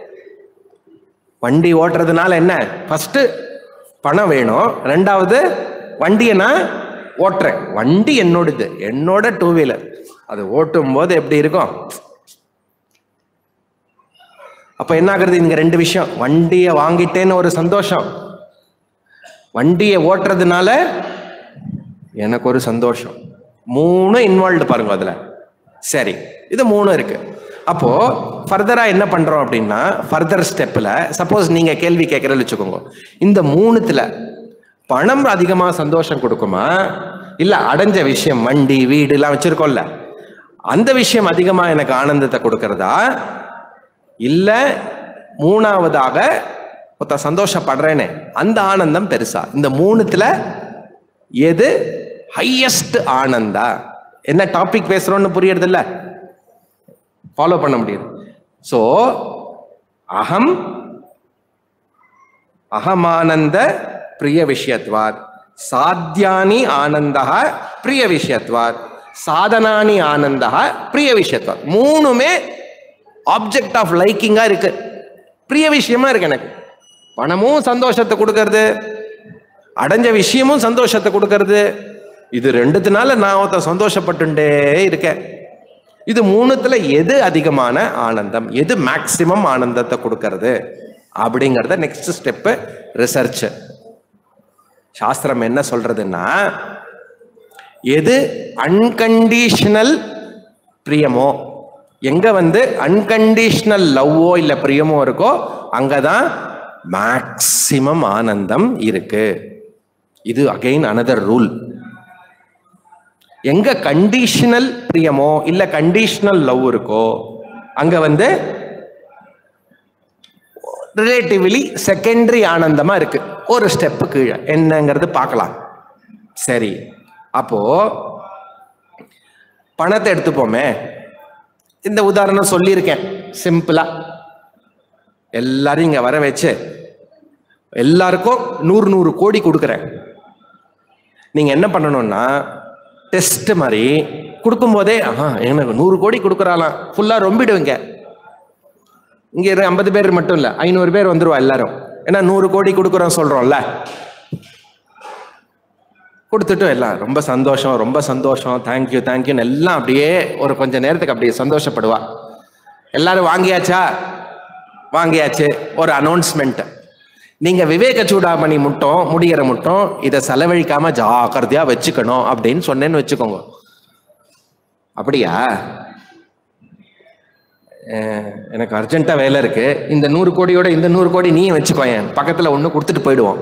வண்டி ஓட்டுறதுனால என்ன ஃபர்ஸ்ட் பணம் வேணும் ரெண்டாவது வண்டியை நான் ஓட்டுறேன் வண்டி என்னோடது என்னோட டூ வீலர் அது ஓட்டும் போது எப்படி இருக்கும் அப்ப என்ன ஆகுறது இங்க ரெண்டு விஷயம் வண்டியை வாங்கிட்டேன்னு ஒரு சந்தோஷம் வண்டியை ஓட்டுறதுனால எனக்கு ஒரு சந்தோஷம் மூணு இன்வால்வ்டு பாருங்க அதுல சரி இது மூணு இருக்கு அப்போ ஃபர்தரா என்ன பண்றோம் அப்படின்னா ஃபர்தர் ஸ்டெப்ல சப்போஸ் நீங்க கேள்வி கேட்கறதுன்னு வச்சுக்கோங்க இந்த மூணுத்துல பணம் அதிகமா சந்தோஷம் கொடுக்குமா இல்ல அடைஞ்ச விஷயம் வண்டி வீடு எல்லாம் வச்சிருக்கோம்ல அந்த விஷயம் அதிகமா எனக்கு ஆனந்தத்தை கொடுக்கறதா இல்ல மூணாவதாக ஒருத்த சந்தோஷப்படுறேனே அந்த ஆனந்தம் பெருசா இந்த மூணுத்துல எது ஹையஸ்ட் ஆனந்தா என்ன டாபிக் பேசுறோம்னு புரியறது இல்ல ஃபாலோ பண்ண முடியுது சோ அகம் அகமானந்த பிரிய விஷயத்வாத் சாத்தியானி ஆனந்தா பிரிய விஷயத்வாத் சாதனானி ஆனந்தா பிரிய விஷயத்வாத் மூணுமே ஆப்ஜெக்ட் ஆஃப் லைக்கிங்கா இருக்கு பிரிய விஷயமா இருக்கு எனக்கு பணமும் சந்தோஷத்தை கொடுக்கறது அடைஞ்ச விஷயமும் சந்தோஷத்தை கொடுக்கறது இது ரெண்டுத்தினால நான் ஒருத்த சந்தோஷப்பட்டுட்டே இருக்கேன் இது மூணுத்துல எது அதிகமான ஆனந்தம் எது மேக்சிமம் ஆனந்தத்தை கொடுக்கறது அப்படிங்கறத நெக்ஸ்ட் ஸ்டெப்பு ரிசர்ச் சாஸ்திரம் என்ன சொல்றதுன்னா எது அன்கண்டிஷனல் பிரியமோ எங்க வந்து அன்கண்டிஷனல் லவ்வோ இல்ல பிரியமோ இருக்கோ அங்கதான் மேக்சிமம் ஆனந்தம் இருக்கு இது அகைன் அனதர் ரூல் எங்க கண்டிஷனல் பிரியமோ இல்ல கண்டிஷனல் லவ் இருக்கோ அங்க வந்து ரிலேட்டிவ்லி செகண்டரி ஆனந்தமா இருக்கு ஒரு ஸ்டெப்பு கீழே என்னங்கிறது பார்க்கலாம் சரி அப்போ பணத்தை எடுத்துப்போமே இந்த உதாரணம் சொல்லியிருக்கேன் சிம்பிளா எல்லாரும் இங்க வர வச்சு எல்லாருக்கும் நூறு நூறு கோடி கொடுக்குறேன் நீங்க என்ன பண்ணணும்னா டெஸ்ட் மாதிரி கொடுக்கும்போதே ஆஹா எனக்கு நூறு கோடி கொடுக்குறாளாம் ஃபுல்லா ரொம்பிடுவீங்க இங்க இரு ஐம்பது பேர் மட்டும் இல்ல ஐநூறு பேர் வந்துருவா எல்லாரும் ஏன்னா நூறு கோடி கொடுக்குறோம் சொல்றோம்ல கொடுத்துட்டும் எல்லாம் ரொம்ப சந்தோஷம் ரொம்ப சந்தோஷம் தேங்க்யூ தேங்க்யூன்னு எல்லாம் அப்படியே ஒரு கொஞ்ச நேரத்துக்கு அப்படியே சந்தோஷப்படுவா எல்லாரும் வாங்கியாச்சா வாங்கியாச்சு ஒரு அனௌன்ஸ்மெண்ட் நீங்க விவேக சூடாமணி மட்டும் முடிகிற மட்டும் இதை செலவழிக்காம ஜாக்கிரதையா வச்சுக்கணும் அப்படின்னு சொன்னேன்னு வச்சுக்கோங்க அப்படியா அஹ், எனக்கு அர்ஜென்ட்டா வேலை இருக்கு இந்த நூறு கோடியோட இந்த நூறு கோடி நீயும் வச்சுக்கோ என் பக்கத்துல ஒண்ணு கொடுத்துட்டு போயிடுவோம்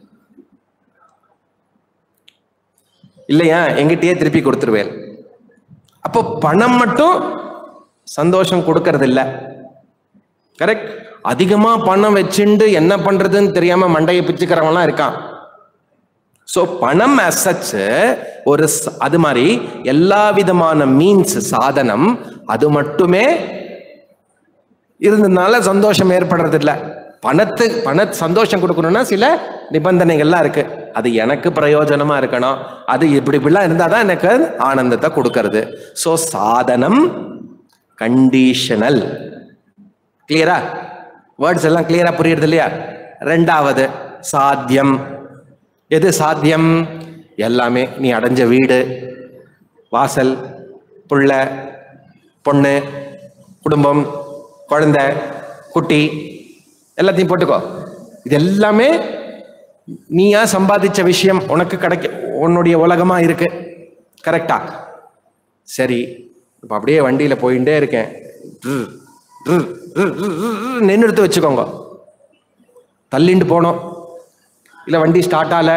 இல்லையா எங்கிட்டயே திருப்பி கொடுத்துருவேன் அப்போ பணம் மட்டும் சந்தோஷம் கொடுக்கறது இல்ல கரெக்ட் அதிகமா பணம் வச்சுண்டு என்ன பண்றதுன்னு தெரியாம மண்டையை பிச்சுக்கிறவன்லாம் இருக்கான் ஸோ பணம் அசச் ஒரு ச- அது மாதிரி எல்லா விதமான மீன்ஸ் சாதனம் அது மட்டுமே இருந்ததுனால சந்தோஷம் ஏற்படுறது இல்ல பணத்து பண சந்தோஷம் கொடுக்கணும்னா சில நிபந்தனைகள்லாம் இருக்கு அது எனக்கு பிரயோஜனமா இருக்கணும் அது இப்படி இப்படிலாம் இருந்தாதான் எனக்கு ஆனந்தத்தை கொடுக்கறது ஸோ சாதனம் கண்டிஷனல் கிளியரா வேர்ட்ஸ் எல்லாம் கிளியரா புரியுறது இல்லையா ரெண்டாவது சாத்தியம் எது சாத்தியம் எல்லாமே நீ அடைஞ்ச வீடு வாசல் புள்ள பொண்ணு குடும்பம் குழந்தை குட்டி எல்லாத்தையும் போட்டுக்கோ இது எல்லாமே நீயா சம்பாதிச்ச விஷயம் உனக்கு கிடைக்க உன்னுடைய உலகமா இருக்கு கரெக்டா சரி இப்போ அப்படியே வண்டியில போயிட்டே இருக்கேன் நின்று எடுத்து வச்சுக்கோங்க தள்ளிண்டு போனோம் இல்ல வண்டி ஸ்டார்ட் ஆகல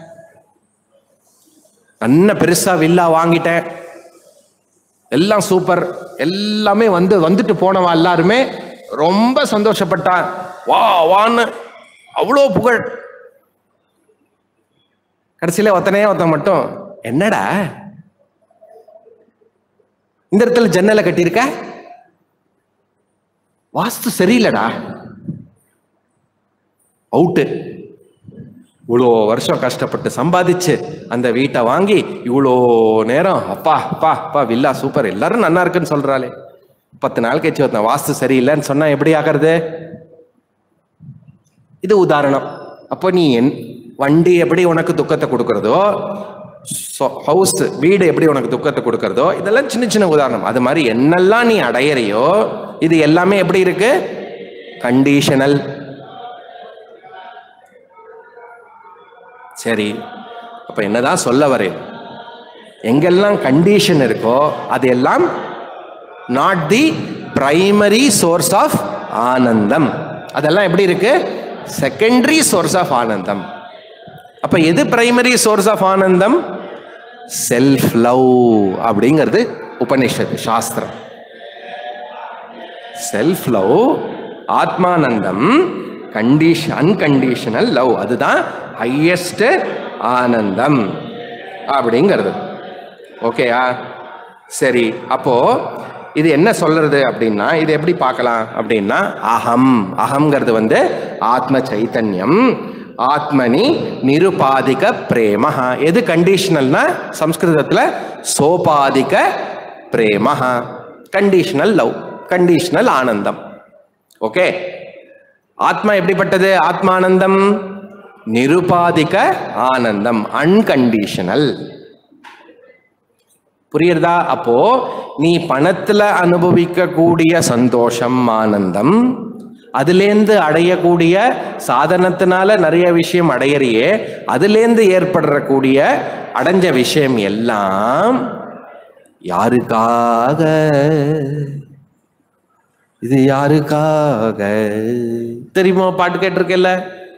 நல்ல பெருசா வில்லா வாங்கிட்டேன் எல்லாம் சூப்பர் எல்லாமே வந்து வந்துட்டு போனவா எல்லாருமே ரொம்ப சந்தோஷப்பட்டா வா வான்னு அவ்வளோ புகழ் கடைசியில ஒத்தனையே ஒருத்தன் மட்டும் என்னடா இந்த இடத்துல ஜன்னலை கட்டியிருக்க வாஸ்து சரியில்லடா அவுட்டு இவ்வளோ வருஷம் கஷ்டப்பட்டு சம்பாதிச்சு அந்த வீட்டை வாங்கி இவ்வளோ நேரம் அப்பா அப்பா அப்பா வில்லா சூப்பர் எல்லாரும் நல்லா இருக்குன்னு சொல்றாளே பத்து நாள் கழிச்சு ஒருத்தன் வாஸ்து சரியில்லைன்னு சொன்னா எப்படி ஆகிறது இது உதாரணம் அப்போ நீ என் வண்டி எப்படி உனக்கு துக்கத்தை கொடுக்கறதோ ஹவுஸ் வீடு எப்படி உனக்கு துக்கத்தை கொடுக்கறதோ இதெல்லாம் சின்ன சின்ன உதாரணம் அது மாதிரி என்னெல்லாம் நீ அடையறியோ இது எல்லாமே எப்படி இருக்கு கண்டிஷனல் சரி அப்ப என்னதான் சொல்ல வரேன் எங்கெல்லாம் கண்டிஷன் இருக்கோ அது எல்லாம் not the primary source of ஆனந்தம் அதெல்லாம் எப்படி இருக்கு செகண்டரி சோர்ஸ் ஆஃப் ஆனந்தம் அப்ப எது பிரைமரி சோர்ஸ் ஆஃப் ஆனந்தம் செல்ஃப் லவ் அப்படிங்கிறது உபனிஷத்து சாஸ்திரம் செல்ஃப் லவ் ஆத்மானந்தம் கண்டிஷன் அன்கண்டிஷனல் லவ் அதுதான் ஹையஸ்ட் ஆனந்தம் அப்படிங்கிறது ஓகேயா சரி அப்போ இது என்ன சொல்றது அப்படின்னா இது எப்படி பார்க்கலாம் அப்படின்னா அகம் அகங்கிறது வந்து ஆத்ம சைத்தன்யம் ஆத்மனி நிருபாதிக பிரேமஹ எது கண்டிஷனல்னா சம்ஸ்கிருதத்துல சோபாதிக பிரேமஹ கண்டிஷனல் லவ் கண்டிஷனல் ஆனந்தம் ஓகே ஆத்மா எப்படிப்பட்டது ஆத்மானந்தம் நிருபாதிக ஆனந்தம் அன்கண்டிஷனல் புரியுறதா அப்போ நீ பணத்துல அனுபவிக்க கூடிய சந்தோஷம் ஆனந்தம் அதுலேருந்து அடையக்கூடிய சாதனத்தினால நிறைய விஷயம் அடையறியே அதுலேருந்து ஏற்படுறக்கூடிய அடைஞ்ச விஷயம் எல்லாம் யாருக்காக இது யாருக்காக தெரியுமா பாட்டு கேட்டிருக்கல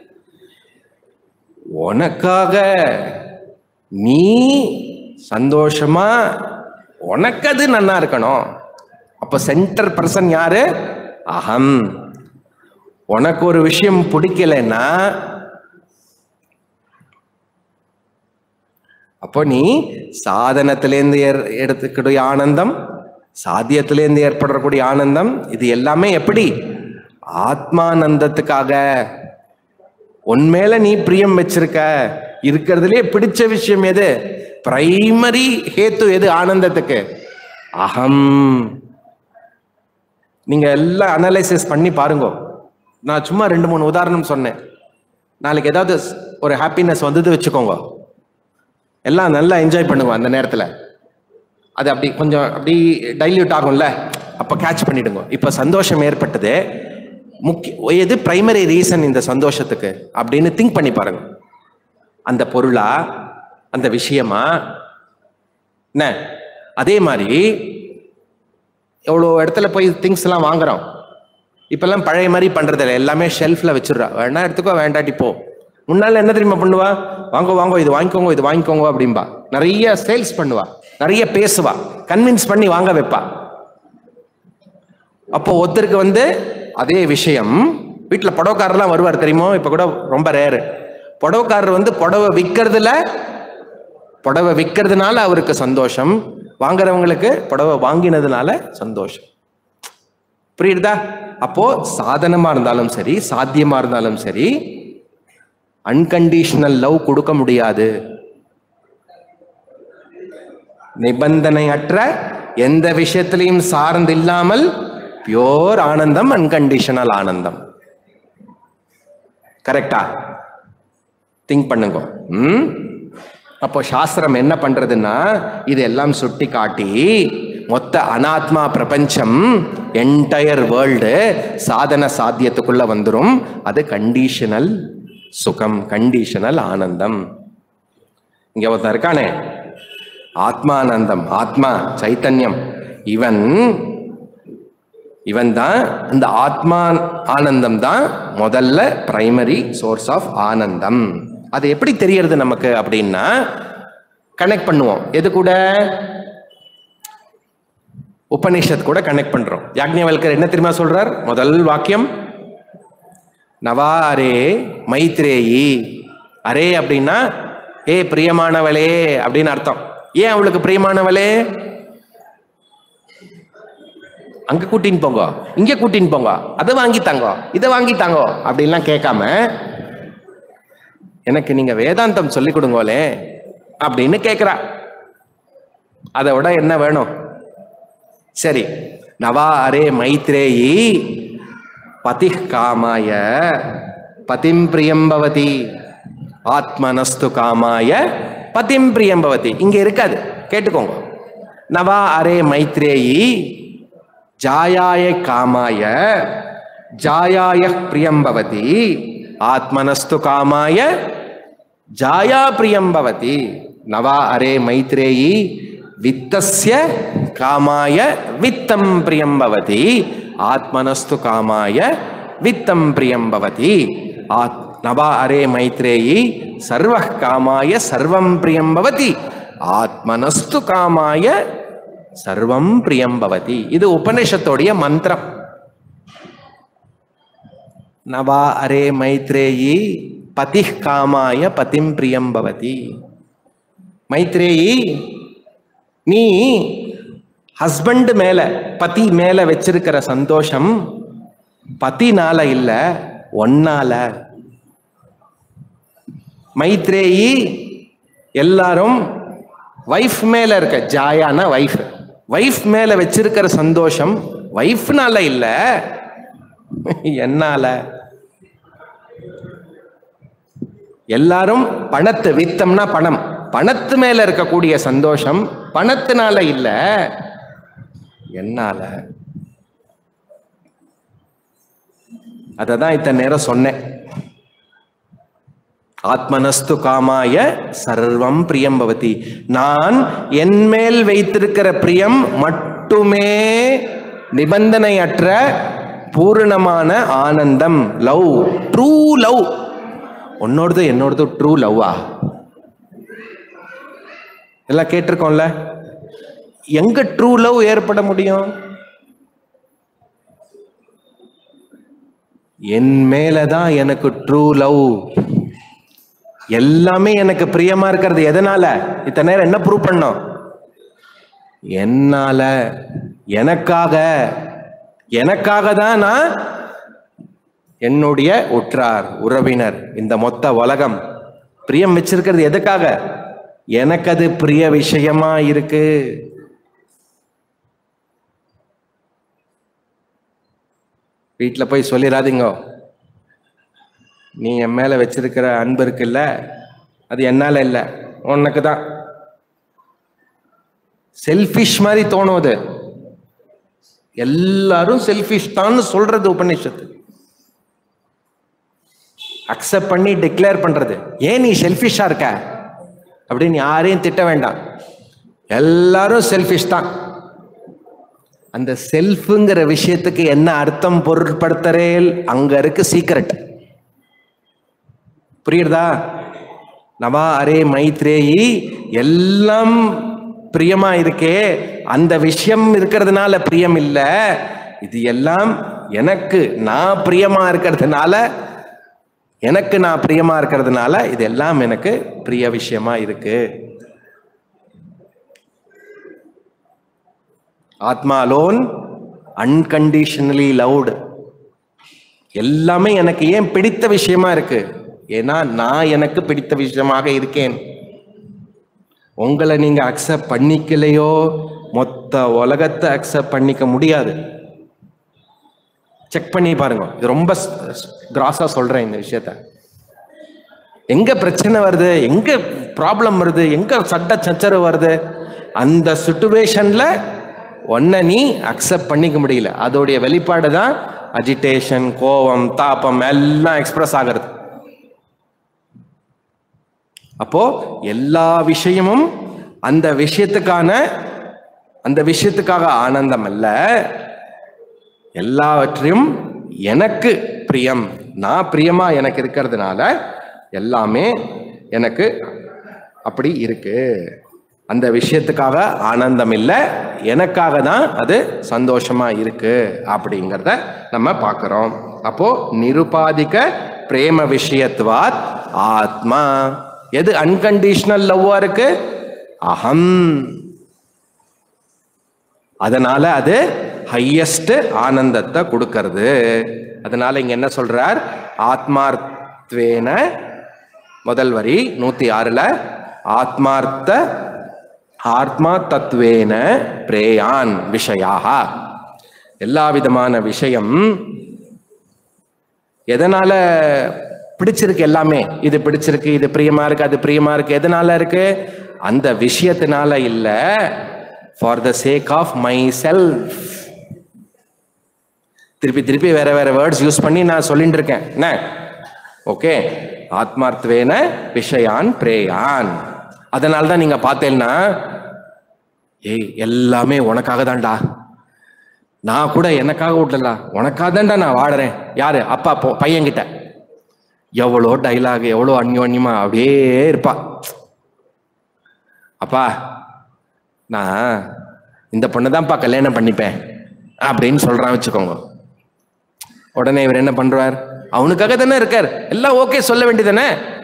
உனக்காக நீ சந்தோஷமா உனக்கு அது நன்னா இருக்கணும் அப்ப சென்டர் பர்சன் யாரு அகம் உனக்கு ஒரு விஷயம் பிடிக்கலைன்னா அப்போ நீ சாதனத்திலேருந்து ஏற் எடுத்துக்கூடிய ஆனந்தம் சாத்தியத்திலேருந்து ஏற்படக்கூடிய ஆனந்தம் இது எல்லாமே எப்படி ஆத்மானந்தத்துக்காக உன்மேல நீ பிரியம் வச்சிருக்க இருக்கிறதுலே பிடிச்ச விஷயம் எது பிரைமரி ஹேத்து எது ஆனந்தத்துக்கு அகம் நீங்க எல்லாம் அனலைசிஸ் பண்ணி பாருங்க நான் சும்மா ரெண்டு மூணு உதாரணம் சொன்னேன் நாளைக்கு ஏதாவது ஒரு ஹாப்பினஸ் வந்தது வச்சுக்கோங்க எல்லாம் நல்லா என்ஜாய் பண்ணுவோம் அந்த நேரத்தில் அது அப்படி கொஞ்சம் அப்படி டைல்யூட் ஆகும்ல அப்போ கேட்ச் பண்ணிடுங்க இப்போ சந்தோஷம் ஏற்பட்டது முக்கிய எது பிரைமரி ரீசன் இந்த சந்தோஷத்துக்கு அப்படின்னு திங்க் பண்ணி பாருங்க அந்த பொருளா அந்த விஷயமா என்ன அதே மாதிரி எவ்வளோ இடத்துல போய் திங்ஸ் எல்லாம் வாங்குறோம் இப்பெல்லாம் பழைய மாதிரி பண்றதில்ல எல்லாமே ஷெல்ஃப்ல வச்சிடுறா வேணா எடுத்துக்கோ வேண்டாட்டி போ முன்னால என்ன தெரியுமா பண்ணுவா வாங்க வாங்க இது வாங்கிக்கோங்க இது வாங்கிக்கோங்க அப்படிம்பா நிறைய சேல்ஸ் பண்ணுவா நிறைய பேசுவா கன்வின்ஸ் பண்ணி வாங்க வைப்பா அப்போ ஒருத்தருக்கு வந்து அதே விஷயம் வீட்டில் புடவைக்காரர்லாம் வருவார் தெரியுமோ இப்போ கூட ரொம்ப ரேரு புடவைக்காரர் வந்து புடவை விற்கிறதுல புடவை விற்கிறதுனால அவருக்கு சந்தோஷம் வாங்குறவங்களுக்கு புடவை வாங்கினதுனால சந்தோஷம் புரியுதா அப்போ சாதனமா இருந்தாலும் சரி சாத்தியமா இருந்தாலும் சரி அன்கண்டிஷனல் லவ் கொடுக்க முடியாது நிபந்தனையற்ற எந்த விஷயத்திலையும் சார்ந்து இல்லாமல் பியோர் ஆனந்தம் அன்கண்டிஷனல் ஆனந்தம் கரெக்டா திங்க் பண்ணுங்க ம் அப்போ சாஸ்திரம் என்ன பண்றதுன்னா இதெல்லாம் சுட்டி காட்டி மொத்த அனாத்மா பிரபஞ்சம் என்டையர் வேர்ல்டு சாதன சாத்தியத்துக்குள்ள வந்துரும் அது கண்டிஷனல் சுகம் கண்டிஷனல் ஆனந்தம் இங்க ஒருத்தன் இருக்கானே ஆத்மானந்தம் ஆத்மா சைத்தன்யம் இவன் இவன் தான் இந்த ஆத்மா ஆனந்தம் தான் முதல்ல பிரைமரி சோர்ஸ் ஆஃப் ஆனந்தம் அது எப்படி தெரியறது நமக்கு அப்படின்னா கனெக்ட் பண்ணுவோம் எது கூட உபனிஷத் கூட கனெக்ட் பண்றோம் யாக்ஞவல்கர் என்ன தெரியுமா சொல்றார் முதல் வாக்கியம் நவா அரே மைத்ரேயி அரே அப்படின்னா ஏ பிரியமானவளே அப்படின்னு அர்த்தம் ஏன் அவளுக்கு பிரியமானவளே அங்க கூட்டின்னு போங்க இங்க கூட்டின்னு போங்க அதை வாங்கித்தாங்க இதை வாங்கித்தாங்க அப்படின்லாம் கேட்காம எனக்கு நீங்க வேதாந்தம் சொல்லி கொடுங்கோலே அப்படின்னு கேட்கிறா அதை விட என்ன வேணும் சரி நவா அரே மைத்ரேயி பதி காமாய பதிம் பிரியம்பவதி ஆத்மனஸ்து காமாய பதிம் பிரியம்பவதி இங்க இருக்காது கேட்டுக்கோங்க நவா அரே மைத்ரேயி ஜாயாய காமாய ஜாயாய பிரியம்பவதி ஆத்மனஸ்து காமாய ஜாயா பிரியம்பவதி நவா அரே மைத்ரேயி வித்தஸ்ய காமாய வித்தம் பிரியம்பவதி ஆத்மனஸ்து காமாய வித்தம் பிரியம்பவதி ஆத் நவா அரே மைத்ரேயி சர்வ காமாய சர்வம் பிரியம்பவதி ஆத்மனஸ்து காமாய சர்வம் பிரியம்பவதி இது உபனிஷத்தோடைய மந்திரம் நவா அரே மைத்ரேயி பதி காமாய பதிம் பிரியம்பவதி மைத்ரேயி நீ ஹஸ்பண்ட் மேல பதி மேல வச்சிருக்கிற சந்தோஷம் பத்தினால இல்ல ஒன்னால மைத்ரேயி எல்லாரும் வைஃப் மேல இருக்க ஜாயானா வைஃப் வைஃப் மேல வச்சிருக்கிற சந்தோஷம் வைஃப்னால இல்ல என்னால எல்லாரும் பணத்தை வித்தம்னா பணம் பணத்து மேல இருக்கக்கூடிய சந்தோஷம் பணத்தினால இல்ல என்னால அததான் இத்தனை நேரம் சொன்னேன் ஆத்மனஸ்து காமாய சர்வம் பிரியம் பவதி நான் என் மேல் வைத்திருக்கிற பிரியம் மட்டுமே நிபந்தனையற்ற பூரணமான ஆனந்தம் லவ் ட்ரூ லவ் உன்னோடது என்னோடது ட்ரூ லவ்வா எல்லாம் கேட்டிருக்கோம்ல எங்க ட்ரூ லவ் ஏற்பட முடியும் என் மேலதான் எனக்கு ட்ரூ லவ் எல்லாமே எனக்கு பிரியமா இருக்கிறது எதனால இத்தனை நேரம் என்ன ப்ரூவ் பண்ணோம் என்னால எனக்காக எனக்காக தான் நான் என்னுடைய உற்றார் உறவினர் இந்த மொத்த உலகம் பிரியம் வச்சிருக்கிறது எதுக்காக எனக்கு அது பிரிய விஷயமா இருக்கு வீட்டில் போய் சொல்லிடாதீங்க நீ என் மேல வச்சிருக்கிற அன்பு இருக்குல்ல அது என்னால இல்லை உனக்கு தான் செல்ஃபிஷ் மாதிரி தோணும் அது எல்லாரும் செல்ஃபிஷ் தான் சொல்றது உபநிஷத்து அக்செப்ட் பண்ணி டிக்ளேர் பண்றது ஏன் நீ செல்ஃபிஷா இருக்க அப்படின்னு யாரையும் திட்ட வேண்டாம் எல்லாரும் செல்ஃபிஷ் தான் அந்த செல்ஃபுங்கிற விஷயத்துக்கு என்ன அர்த்தம் பொருட்படுத்துறேல் அங்க இருக்கு சீக்ரெட் புரியுறதா நவா அரே மைத்ரேயி எல்லாம் பிரியமா இருக்கே அந்த விஷயம் இருக்கிறதுனால பிரியம் இல்ல இது எல்லாம் எனக்கு நான் பிரியமா இருக்கிறதுனால எனக்கு நான் பிரியமா இருக்கிறதுனால இது எல்லாம் எனக்கு பிரிய விஷயமா இருக்கு ஆத்மா லோன் அன்கண்டிஷனலி லவ்டு எல்லாமே எனக்கு ஏன் பிடித்த விஷயமா இருக்கு ஏன்னா நான் எனக்கு பிடித்த விஷயமாக இருக்கேன் உங்களை நீங்க அக்செப்ட் பண்ணிக்கலையோ மொத்த உலகத்தை அக்செப்ட் பண்ணிக்க முடியாது செக் பண்ணி பாருங்க இது ரொம்ப கிராஸா சொல்றேன் இந்த விஷயத்த எங்க பிரச்சனை வருது எங்க ப்ராப்ளம் வருது எங்க சட்ட சச்சரவு வருது அந்த சுச்சுவேஷன்ல ஒன்ன நீ அக்செப்ட் பண்ணிக்க முடியல அதோடைய வெளிப்பாடு தான் அஜிடேஷன் கோபம் தாபம் எல்லாம் எக்ஸ்பிரஸ் ஆகிறது அப்போ எல்லா விஷயமும் அந்த விஷயத்துக்கான அந்த விஷயத்துக்காக ஆனந்தம் அல்ல எல்லாவற்றையும் எனக்கு பிரியம் நான் பிரியமா எனக்கு இருக்கிறதுனால எல்லாமே எனக்கு அப்படி இருக்கு அந்த விஷயத்துக்காக ஆனந்தம் இல்லை எனக்காக தான் அது சந்தோஷமா இருக்கு அப்படிங்கிறத நம்ம பார்க்கிறோம் அப்போ நிருபாதிக பிரேம விஷயத்துவாத் ஆத்மா எது அன்கண்டிஷனல் லவ்வா இருக்கு அகம் அதனால அது ஹையஸ்ட் ஆனந்தத்தை கொடுக்கறது அதனால இங்க என்ன சொல்றார் ஆத்மார்த்வேன முதல் வரி நூத்தி ஆறுல ஆத்மார்த்த ஆத்மா தத்துவேன பிரேயான் விஷயாக எல்லா விதமான விஷயம் எதனால பிடிச்சிருக்கு எல்லாமே இது பிடிச்சிருக்கு இது பிரியமா இருக்கு அது பிரியமா இருக்கு எதனால இருக்கு அந்த விஷயத்தினால இல்ல for the sake of my self திருப்பி திருப்பி வேற வேற வேர்ட்ஸ் யூஸ் பண்ணி நான் சொல்லிட்டு இருக்கேன் என்ன ஓகே ஆத்மார்த்வேன விஷயான் பிரேயான் அதனால தான் நீங்க பார்த்தேன்னா ஏய் எல்லாமே உனக்காக தான்டா நான் கூட எனக்காக விடல உனக்காக தான்டா நான் வாடுறேன் யாரு அப்பா போ பையன்கிட்ட எவ்வளோ டைலாக் எவ்வளோ அந்யோன்யமா அப்படியே இருப்பா அப்பா நான் இந்த பொண்ணை தான்ப்பா கல்யாணம் பண்ணிப்பேன் அப்படின்னு சொல்றான் வச்சுக்கோங்க உடனே இவர் என்ன பண்றார் அவனுக்காக தானே இருக்கார் எல்லாம் ஓகே சொல்ல வேண்டியதானே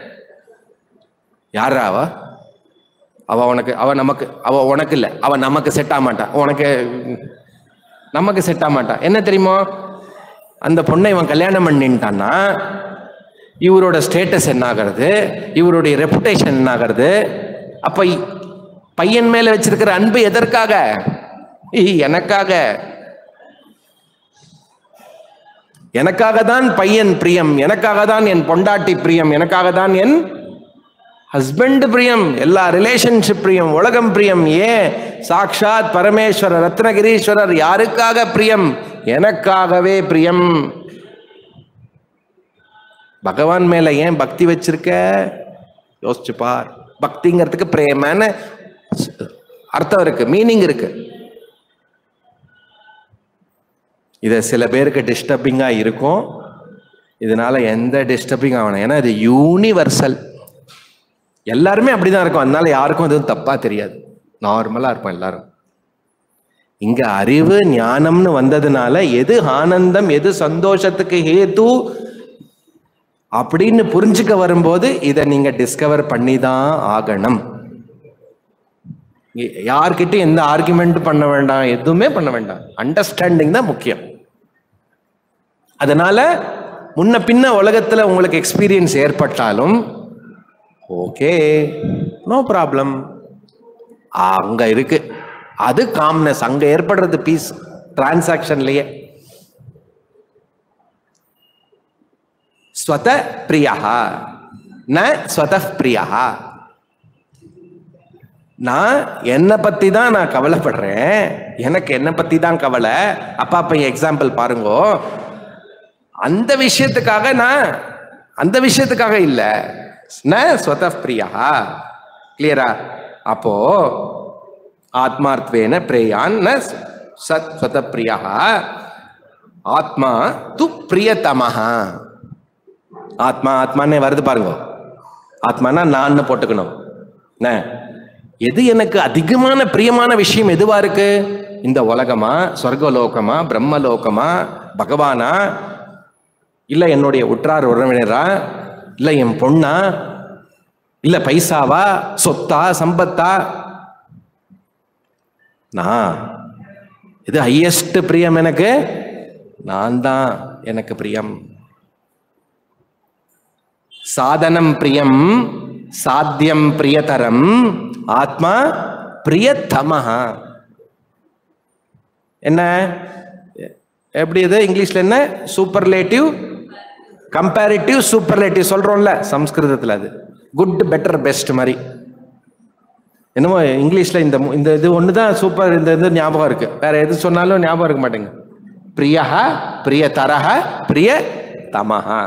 யாரா அவ அவ உனக்கு அவ நமக்கு அவ உனக்கு இல்லை அவ நமக்கு செட் ஆக மாட்டா உனக்கு நமக்கு செட் ஆக மாட்டா என்ன தெரியுமோ அந்த பொண்ணை இவன் கல்யாணம் பண்ணிட்டான்னா இவரோட ஸ்டேட்டஸ் என்ன ஆகிறது இவருடைய ரெப்புடேஷன் என்ன ஆகிறது அப்ப இ- பையன் மேல வச்சிருக்கிற அன்பு எதற்காக இ- எனக்காக எனக்காக தான் பையன் பிரியம் எனக்காக தான் என் பொண்டாட்டி பிரியம் எனக்காக தான் என் ஹஸ்பண்ட் பிரியம் எல்லா ரிலேஷன்ஷிப் பிரியம் உலகம் பிரியம் ஏன் சாக்ஷாத் பரமேஸ்வரர் ரத்னகிரீஸ்வரர் யாருக்காக பிரியம் எனக்காகவே பிரியம் பகவான் மேல ஏன் பக்தி வச்சிருக்க யோசிச்சு பார் பக்திங்கிறதுக்கு பிரேமன்னு அர்த்தம் இருக்கு மீனிங் இருக்கு இதை சில பேருக்கு டிஸ்டர்பிங்கா இருக்கும் இதனால எந்த டிஸ்டர்பிங் ஆகணும் ஏன்னா இது யூனிவர்சல் எல்லாருமே அப்படிதான் இருக்கும் அதனால யாருக்கும் எதுவும் தப்பா தெரியாது நார்மலா இருப்போம் எல்லாரும் இங்க அறிவு ஞானம்னு வந்ததுனால எது ஆனந்தம் எது சந்தோஷத்துக்கு ஹேது அப்படின்னு புரிஞ்சுக்க வரும்போது இதை நீங்க டிஸ்கவர் பண்ணி தான் ஆகணும் இ- யார்கிட்டயும் எந்த ஆர்குமெண்ட் பண்ண வேண்டாம் எதுவுமே பண்ண வேண்டாம் அண்டர்ஸ்டாண்டிங் தான் முக்கியம் அதனால முன்ன பின்ன உலகத்துல உங்களுக்கு எக்ஸ்பீரியன்ஸ் ஏற்பட்டாலும் ஓகே நோ ப்ராப்ளம் அங்க இருக்கு அது காம்னஸ் அங்க ஏற்படுறது பீஸ் டிரான்சாக்ஷன்லயே ஸ்வத பிரியா ந ஸ்வத பிரியா நான் என்னை பத்தி தான் நான் கவலைப்படுறேன் எனக்கு என்னை பத்தி தான் கவலை அப்பா அப்ப எக்ஸாம்பிள் பாருங்கோ அந்த விஷயத்துக்காக நான் அந்த விஷயத்துக்காக இல்ல ந ஸ்வத பிரியா கிளியரா அப்போ ஆத்மார்த்வேன பிரேயான் ந சத் ஸ்வத பிரியா ஆத்மா து பிரியதமஹா ஆத்மா ஆத்மான்னு வருது பாருங்க ஆத்மானா நான் போட்டுக்கணும் என்ன எது எனக்கு அதிகமான பிரியமான விஷயம் எதுவா இருக்கு இந்த உலகமா சொர்க்கலோகமா பிரம்மலோகமா பகவானா இல்ல என்னுடைய உற்றார் உறவினரா இல்ல என் பொண்ணா இல்ல பைசாவா சொத்தா சம்பத்தா நான் இது ஹையஸ்ட் பிரியம் எனக்கு நான் தான் எனக்கு பிரியம் சாதனம் பிரியம் சாத்தியம் பிரியதரம் ஆத்மா பிரியத்தமஹா என்ன எப்படி இது இங்கிலீஷ்ல என்ன சூப்பர்லேட்டிவ் கம்பேரிட்டிவ் சூப்பர்லேட்டிவ் சொல்றோம்ல சம்ஸ்கிருதத்துல அது குட் பெட்டர் பெஸ்ட் மாதிரி என்னமோ இங்கிலீஷ்ல இந்த மு- இந்த இது ஒன்று தான் சூப்பர் இந்த இது ஞாபகம் இருக்கு வேற எது சொன்னாலும் ஞாபகம் இருக்க மாட்டேங்க பிரியஹா பிரிய தரஹ பிரிய தமஹா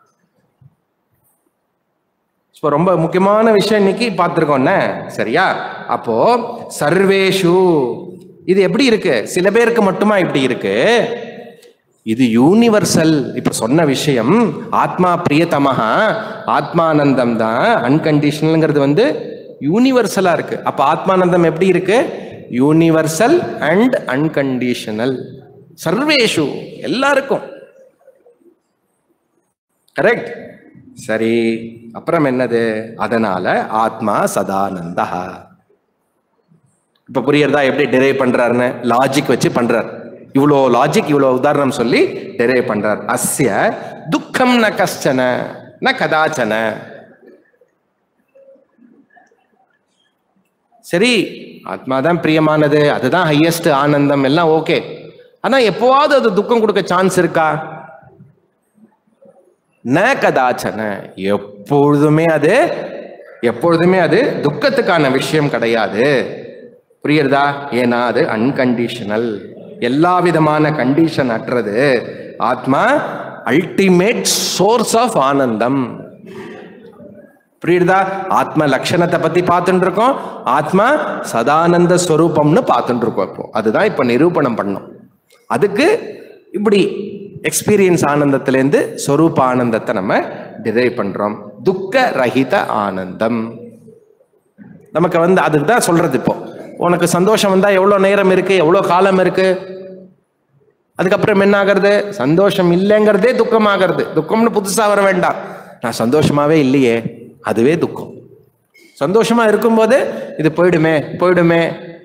இப்போ ரொம்ப முக்கியமான விஷயம் இன்னைக்கு பார்த்துருக்கோம்ல சரியா அப்போ சர்வேஷு இது எப்படி இருக்கு சில பேருக்கு மட்டுமா இப்படி இருக்கு இது யூனிவர்சல் இப்ப சொன்ன விஷயம் ஆத்மா பிரியதமஹா ஆத்மானந்தம் தான் அன்கண்டிஷனல்ங்கிறது வந்து யூனிவர்சலா இருக்கு அப்ப ஆத்மானந்தம் எப்படி இருக்கு யூனிவர்சல் அண்ட் அன்கண்டிஷனல் சர்வேஷு எல்லாருக்கும் கரெக்ட் சரி அப்புறம் என்னது அதனால ஆத்மா சதானந்தா இப்ப புரியுறதா எப்படி டிரைவ் பண்றாருன்னு லாஜிக் வச்சு பண்றார் இவ்வளோ லாஜிக் இவ்வளோ உதாரணம் சொல்லி டிரைவ் பண்றார் அஸ்ய துக்கம் ந கஷ்டன ந கதாச்சன சரி ஆத்மா தான் பிரியமானது அதுதான் ஹையஸ்ட் ஆனந்தம் எல்லாம் ஓகே ஆனா எப்போவாவது அது துக்கம் கொடுக்க சான்ஸ் இருக்கா ந கதாச்சன எப்பொழுதுமே அது எப்பொழுதுமே அது துக்கத்துக்கான விஷயம் கிடையாது புரியுறதா ஏன்னா அது அன்கண்டிஷனல் எல்லா விதமான கண்டிஷன் அற்றது ஆத்மா அல்டிமேட் சோர்ஸ் ஆஃப் ஆனந்தம் புரியுதா ஆத்ம லட்சணத்தை பத்தி பார்த்துட்டு இருக்கோம் ஆத்மா சதானந்த ஸ்வரூபம்னு பார்த்துட்டு இருக்கோம் இப்போ அதுதான் இப்போ நிரூபணம் பண்ணோம் அதுக்கு இப்படி எக்ஸ்பீரியன்ஸ் ஆனந்தத்திலேருந்து ஸ்வரூப ஆனந்தத்தை நம்ம டிரைவ் பண்றோம் துக்க ரஹித ஆனந்தம் நமக்கு வந்து அதுக்கு தான் சொல்றது இப்போ உனக்கு சந்தோஷம் வந்தா எவ்வளோ நேரம் இருக்கு எவ்வளோ காலம் இருக்கு அதுக்கப்புறம் என்ன ஆகிறது சந்தோஷம் இல்லைங்கிறதே துக்கமாகிறது துக்கம்னு புதுசா வர வேண்டாம் நான் சந்தோஷமாவே இல்லையே அதுவே துக்கம் சந்தோஷமா இருக்கும்போது இது போயிடுமே போயிடுமே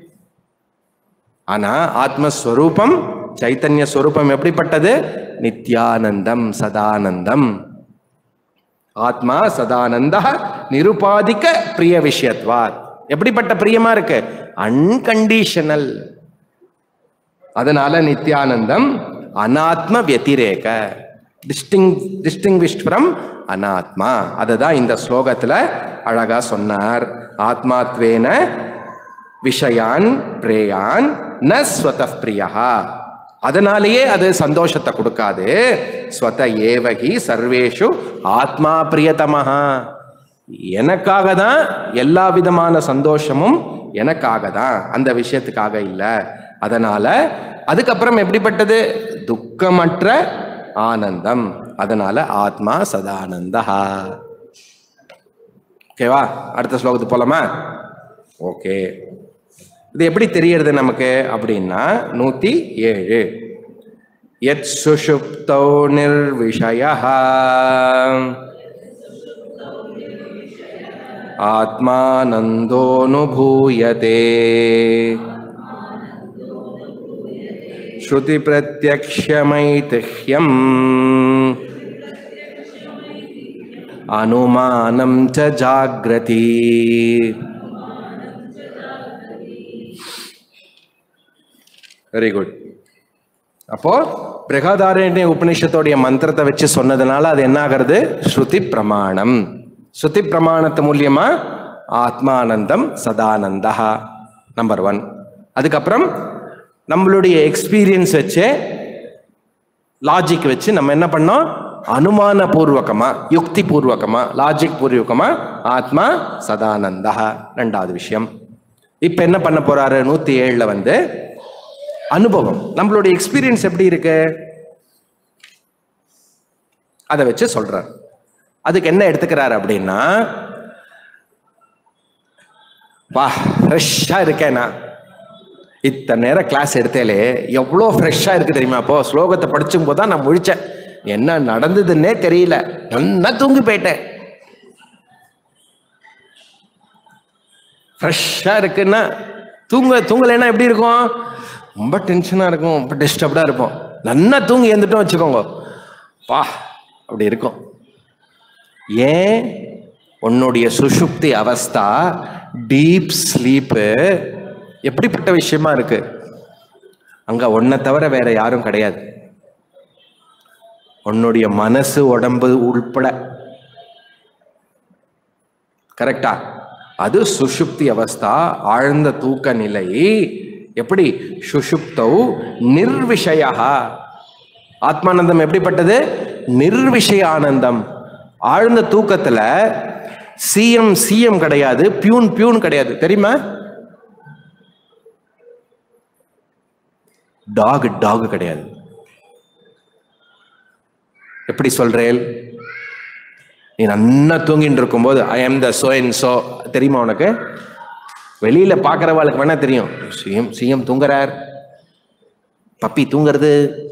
ஆனா ஆத்மஸ்வரூபம் சைத்தன்ய ஸ்வரூபம் எப்படிப்பட்டது நித்யானந்தம் சதானந்தம் ஆத்மா சதானந்த நிருபாதிக்க பிரிய விஷயத்வார் எப்படிப்பட்ட பிரியமா இருக்கு அன்கண்டிஷனல் அதனால நித்யானந்தம் அனாத்ம வத்திரேக டிஸ்டிங் டிஸ்டிங்விஷ்ட் ஃப்ரம் அனாத்மா அதுதான் இந்த ஸ்லோகத்துல அழகா சொன்னார் ஆத்மாத்வேன விஷயான் பிரேயான் ந ஸ்வத பிரியா அதனாலேயே அது சந்தோஷத்தை கொடுக்காது ஸ்வத ஏவகி சர்வேஷு ஆத்மா பிரியதமஹா எனக்காக தான் எல்லா விதமான சந்தோஷமும் எனக்காக தான் அந்த விஷயத்துக்காக இல்லை அதனால அதுக்கப்புறம் எப்படிப்பட்டது துக்கமற்ற ஆனந்தம் அதனால ஆத்மா சதானந்தா ஓகேவா அடுத்த ஸ்லோகத்துக்கு போலாமா ஓகே இது எப்படி தெரியறது நமக்கு அப்படின்னா நூத்தி ஏழு யத் சுஷுப்தௌ நிர்விஷய ஆத்மானந்தோனுபூயதே श्रुतिप्रत्यक्षमैतिह्यम् अनुमानं च जाग्रति வெரி குட் அப்போ பிரகதாரண்ய உபநிஷத்தோடைய மந்திரத்தை வச்சு சொன்னதுனால அது என்ன ஆகிறது ஸ்ருதி பிரமாணம் ஸ்ருதி பிரமாணத்து மூலியமா ஆத்மானந்தம் சதானந்தா நம்பர் ஒன் அதுக்கப்புறம் நம்மளுடைய எக்ஸ்பீரியன்ஸ் வச்சு லாஜிக் வச்சு நம்ம என்ன பண்ணோம் அனுமான பூர்வகமா யுக்தி பூர்வகமா லாஜிக் பூர்வகமா ஆத்மா சதானந்தா ரெண்டாவது விஷயம் இப்ப என்ன பண்ண போறாரு நூத்தி ஏழுல வந்து அனுபவம் நம்மளுடைய எக்ஸ்பீரியன்ஸ் எப்படி இருக்கு அதை வச்சு சொல்றார் அதுக்கு என்ன எடுத்துக்கிறாரு அப்படின்னா வா ஃப்ரெஷ்ஷா இருக்கேன் நான் இத்தனை நேரம் கிளாஸ் எடுத்தேலே எவ்வளோ ஃப்ரெஷ்ஷாக இருக்கு தெரியுமா அப்போ ஸ்லோகத்தை படிச்சும் போது தான் நான் முழிச்சேன் என்ன நடந்ததுன்னே தெரியல நல்லா தூங்கி போயிட்டேன் ஃப்ரெஷ்ஷாக இருக்குன்னா தூங்க தூங்கலைன்னா எப்படி இருக்கும் ரொம்ப டென்ஷனாக இருக்கும் ரொம்ப டிஸ்டர்ப்டாக இருப்போம் நல்லா தூங்கி எழுந்துட்டோம் வச்சுக்கோங்க பா அப்படி இருக்கும் ஏன் உன்னுடைய சுஷுப்தி அவஸ்தா டீப் ஸ்லீப்பு எப்படிப்பட்ட விஷயமா இருக்கு அங்க உன்னை தவிர வேற யாரும் கிடையாது உன்னுடைய மனசு உடம்பு உள்பட கரெக்டா அது சுஷுப்தி அவஸ்தா ஆழ்ந்த தூக்க நிலை எப்படி சுஷுப்தௌ நிர்விஷயா ஆத்மானந்தம் எப்படிப்பட்டது நிர்விஷய ஆனந்தம் ஆழ்ந்த தூக்கத்துல சிஎம் சிஎம் கிடையாது பியூன் பியூன் கிடையாது தெரியுமா டாக் டாக் கிடையாது எப்படி சொல்றேன் நீ நன்னா தூங்கிட்டு இருக்கும்போது I am the so and so தெரியுமா உனக்கு வெளியில பாக்குறவாளுக்கு வேணா தெரியும் சிஎம் சிஎம் தூங்குறார் பப்பி தூங்குறது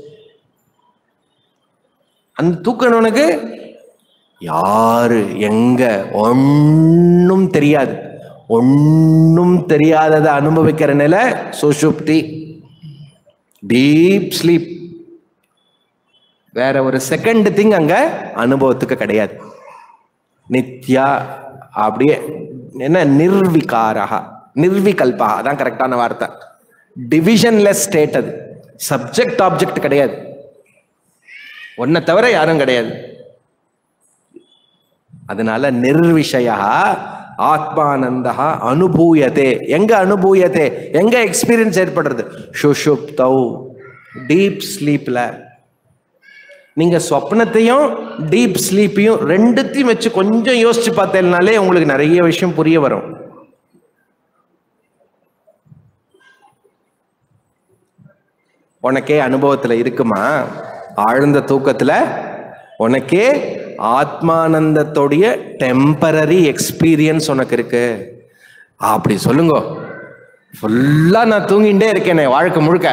அந்த தூக்கணவனுக்கு யாரு எங்க ஒன்னும் தெரியாது ஒன்னும் தெரியாததை அனுபவிக்கிற நிலை சுஷுப்தி டீப் ஸ்லீப் வேற ஒரு செகண்ட் திங் அங்க அனுபவத்துக்கு கிடையாது நித்யா அப்படியே என்ன நிர்விகாரா நிர்விகல்பா அதான் கரெக்டான வார்த்தை டிவிஷன்லெஸ் ஸ்டேட் அது சப்ஜெக்ட் ஆப்ஜெக்ட் கிடையாது ஒன்னை தவிர யாரும் கிடையாது அதனால நிர்விஷயா ஆத்மானந்தா அனுபூயதே எங்க அனுபூயதே எங்க எக்ஸ்பீரியன்ஸ் ஏற்படுறது சுஷுப்தௌ டீப் ஸ்லீப்ல நீங்க சொப்னத்தையும் டீப் ஸ்லீப்பையும் ரெண்டுத்தையும் வச்சு கொஞ்சம் யோசிச்சு பார்த்தேன்னாலே உங்களுக்கு நிறைய விஷயம் புரிய வரும் உனக்கே அனுபவத்துல இருக்குமா ஆழ்ந்த தூக்கத்துல உனக்கே ஆத்மானந்தத்துடைய டெம்பரரி எக்ஸ்பீரியன்ஸ் உனக்கு இருக்கு அப்படி சொல்லுங்க ஃபுல்லா நான் தூங்கிட்டே இருக்கேனே வாழ்க்கை முழுக்க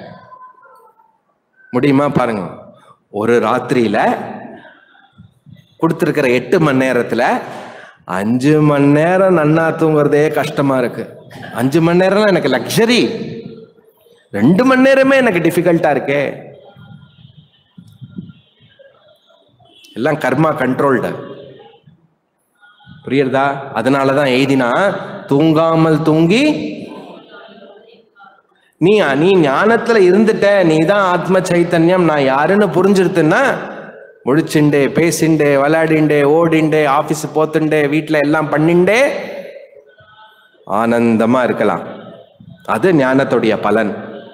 முடியுமா பாருங்க ஒரு ராத்திரியில கொடுத்துருக்கிற எட்டு மணி நேரத்துல அஞ்சு மணி நேரம் நன்னா தூங்குறதே கஷ்டமா இருக்கு அஞ்சு மணி நேரம் எனக்கு லக்ஸரி ரெண்டு மணி நேரமே எனக்கு டிஃபிகல்ட்டா இருக்கே எல்லாம் கர்மா கண்ட்ரோல்டு புரியுறதா அதனாலதான் எழுதினா தூங்காமல் தூங்கி நீ நீ ஞானத்துல இருந்துட்ட நீ தான் ஆத்ம சைத்தன்யம் நான் யாருன்னு புரிஞ்சிருத்துன்னா முழிச்சுண்டே பேசிண்டே விளையாடிண்டே ஓடிண்டே ஆபீஸ் போத்துண்டே வீட்டுல எல்லாம் பண்ணிண்டே ஆனந்தமா இருக்கலாம் அது ஞானத்துடைய பலன்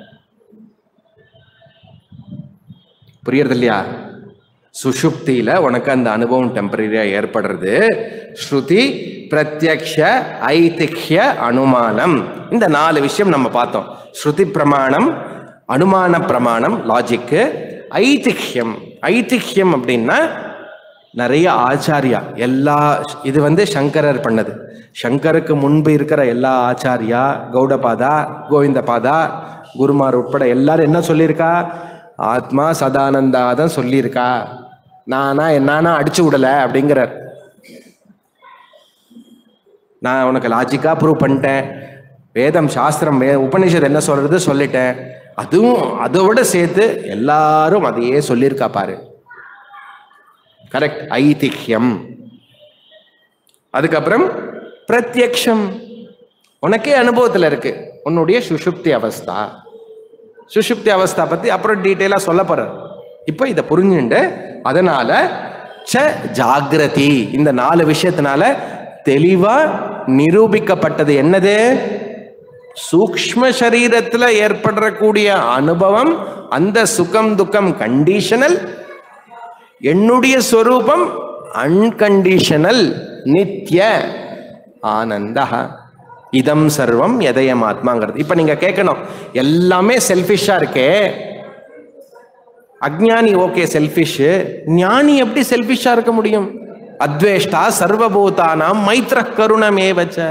புரியறது இல்லையா சுஷுப்தியில உனக்கு அந்த அனுபவம் டெம்பரரியா ஏற்படுறது ஸ்ருதி பிரத்யக்ஷ ஐதிஹ்ய அனுமானம் இந்த நாலு விஷயம் நம்ம பார்த்தோம் ஸ்ருதி பிரமாணம் அனுமான பிரமாணம் லாஜிக்கு ஐதிஹ்யம் ஐதிஹ்யம் அப்படின்னா நிறைய ஆச்சாரியா எல்லா இது வந்து சங்கரர் பண்ணது சங்கருக்கு முன்பு இருக்கிற எல்லா ஆச்சாரியா கௌடபாதா கோவிந்தபாதா குருமார் உட்பட எல்லாரும் என்ன சொல்லியிருக்கா ஆத்மா சதானந்தா தான் சொல்லியிருக்கா நானா என்னானா அடிச்சு விடல அப்படிங்கிறார் நான் உனக்கு லாஜிக்கா ப்ரூவ் பண்ணிட்டேன் வேதம் சாஸ்திரம் வே உபனிஷத் என்ன சொல்றது சொல்லிட்டேன் அதுவும் அதோட சேர்த்து எல்லாரும் அதையே சொல்லியிருக்கா பாரு கரெக்ட் ஐதிஹ்யம் அதுக்கப்புறம் பிரத்யக்ஷம் உனக்கே அனுபவத்தில் இருக்கு உன்னுடைய சுஷுப்தி அவஸ்தா சுஷுப்தி அவஸ்தா பத்தி அப்புறம் டீட்டெயிலாக சொல்ல போறார் இப்போ இதை புரிஞ்சுண்டு அதனால ச ஜாகிரதி இந்த நாலு விஷயத்தினால தெளிவா நிரூபிக்கப்பட்டது என்னது சூக்ஷ்ம சரீரத்துல ஏற்படக்கூடிய அனுபவம் அந்த சுகம் துக்கம் கண்டிஷனல் என்னுடைய ஸ்வரூபம் அன்கண்டிஷனல் நித்ய ஆனந்த இதம் சர்வம் எதயம் ஆத்மாங்கிறது இப்ப நீங்க கேட்கணும் எல்லாமே செல்ஃபிஷா இருக்கே அஜ்ஞானி ஓகே செல்ஃபிஷ் ஞானி எப்படி செல்ஃபிஷா இருக்க முடியும் அத்வேஷ்டா சர்வபூதானாம் மைத்ர கருணமேவச்ச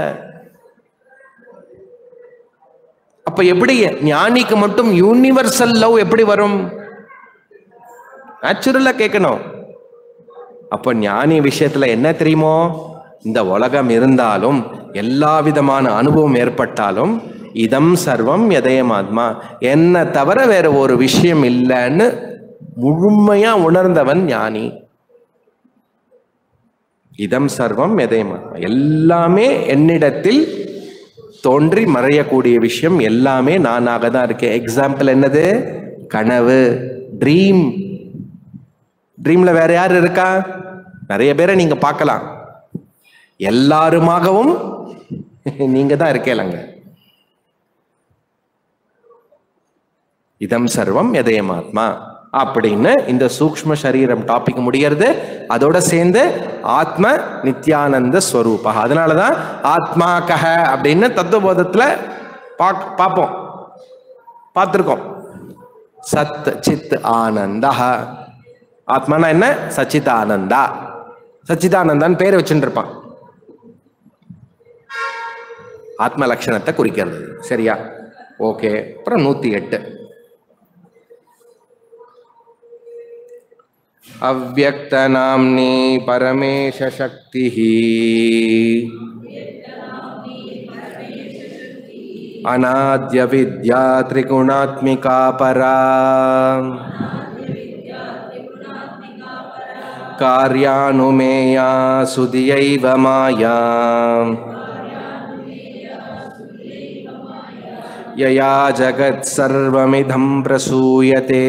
அப்ப எப்படி ஞானிக்கு மட்டும் யூனிவர்சல் லவ் எப்படி வரும் நேச்சுரலா கேட்கணும் அப்போ ஞானி விஷயத்துல என்ன தெரியுமோ இந்த உலகம் இருந்தாலும் எல்லா விதமான அனுபவம் ஏற்பட்டாலும் இதம் சர்வம் எதயம் ஆத்மா என்ன தவிர வேற ஒரு விஷயம் இல்லைன்னு முழுமையா உணர்ந்தவன் ஞானி இதம் சர்வம் எதயம் ஆத்மா எல்லாமே என்னிடத்தில் தோன்றி மறையக்கூடிய விஷயம் எல்லாமே நானாக தான் இருக்கேன் எக்ஸாம்பிள் என்னது கனவு ட்ரீம் ட்ரீம்ல வேற யார் இருக்கா நிறைய பேரை நீங்க பார்க்கலாம் எல்லாருமாகவும் நீங்க தான் இருக்கேலங்க இதம் சர்வம் எதயம் ஆத்மா அப்படின்னு இந்த சூக்ஷ்ம சரீரம் டாபிக் முடியறது அதோட சேர்ந்து ஆத்ம நித்யானந்த ஸ்வரூபா அதனாலதான் ஆத்மா கஹ அப்படின்னு தத்துவபோதத்துல பாக் பார்ப்போம் பார்த்துருக்கோம் சத் சித் ஆனந்தா ஆத்மானா என்ன சச்சிதானந்தா சச்சிதானந்தான்னு பேர் வச்சுட்டு இருப்பான் ஆத்ம லட்சணத்தை குறிக்கிறது சரியா ஓகே அப்புறம் நூத்தி எட்டு அவ்வக்தநாம்னி பரமேஷசக்தி அநாத்ய வித்யா திரிகுணாத்மிகா பரா कार्यानुमेया सुधियैव माया यया जगत्सर्वमिदं प्रसूयते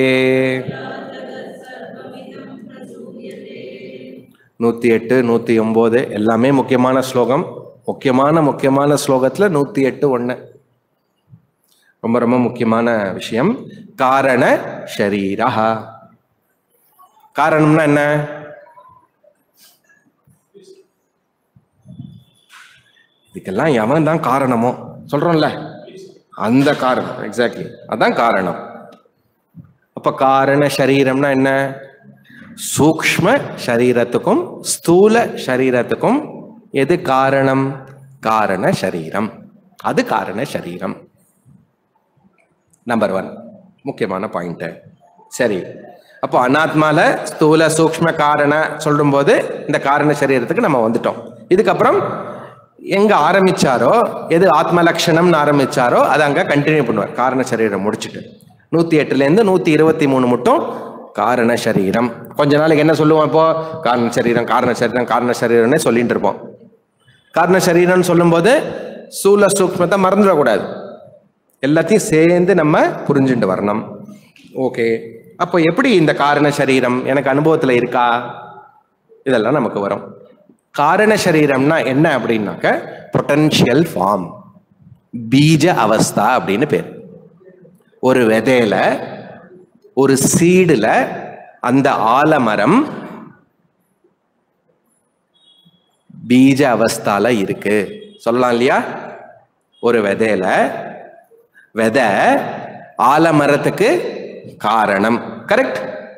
நூற்றி எட்டு நூற்றி ஒம்பது எல்லாமே முக்கியமான ஸ்லோகம் முக்கியமான முக்கியமான ஸ்லோகத்தில் நூற்றி எட்டு ஒன்று ரொம்ப ரொம்ப முக்கியமான விஷயம் காரண ஷரீரா காரணம்னா என்ன இதுக்கெல்லாம் எவன் தான் காரணமோ சொல்றோம்ல அந்த காரணம் எக்ஸாக்ட்லி அதான் காரணம் அப்ப காரண சரீரம்னா என்ன சூக்ஷ்ம சரீரத்துக்கும் ஸ்தூல சரீரத்துக்கும் எது காரணம் காரண சரீரம் அது காரண சரீரம் நம்பர் ஒன் முக்கியமான பாயிண்ட் சரி அப்போ அனாத்மால ஸ்தூல சூக்ஷ்ம காரண சொல்லும்போது இந்த காரண சரீரத்துக்கு நம்ம வந்துட்டோம் இதுக்கப்புறம் எங்க ஆரம்பிச்சாரோ எது ஆத்ம லட்சணம்னு ஆரம்பிச்சாரோ அதை அங்க கண்டினியூ பண்ணுவார் காரண சரீரம் முடிச்சுட்டு நூத்தி எட்டுல இருந்து நூத்தி இருபத்தி மூணு மட்டும் காரண சரீரம் கொஞ்ச நாளைக்கு என்ன சொல்லுவோம் இப்போ காரண சரீரம் காரண சரீரம் காரண சரீரம்னே சொல்லிட்டு இருப்போம் காரண சரீரம்னு சொல்லும்போது சூல சூக்மத்தை மறந்துடக்கூடாது எல்லாத்தையும் சேர்ந்து நம்ம புரிஞ்சுட்டு வரணும் ஓகே அப்போ எப்படி இந்த காரண சரீரம் எனக்கு அனுபவத்தில் இருக்கா இதெல்லாம் நமக்கு வரும் காரண சரீரம்னா என்ன அப்படின்னாக்க பொட்டன்ஷியல் ஃபார்ம் பீஜ அவஸ்தா அப்படின்னு பேர் ஒரு விதையில ஒரு சீடுல அந்த ஆலமரம் பீஜ அவஸ்தால இருக்கு சொல்லலாம் இல்லையா ஒரு விதையில விதை ஆலமரத்துக்கு காரணம் கரெக்ட்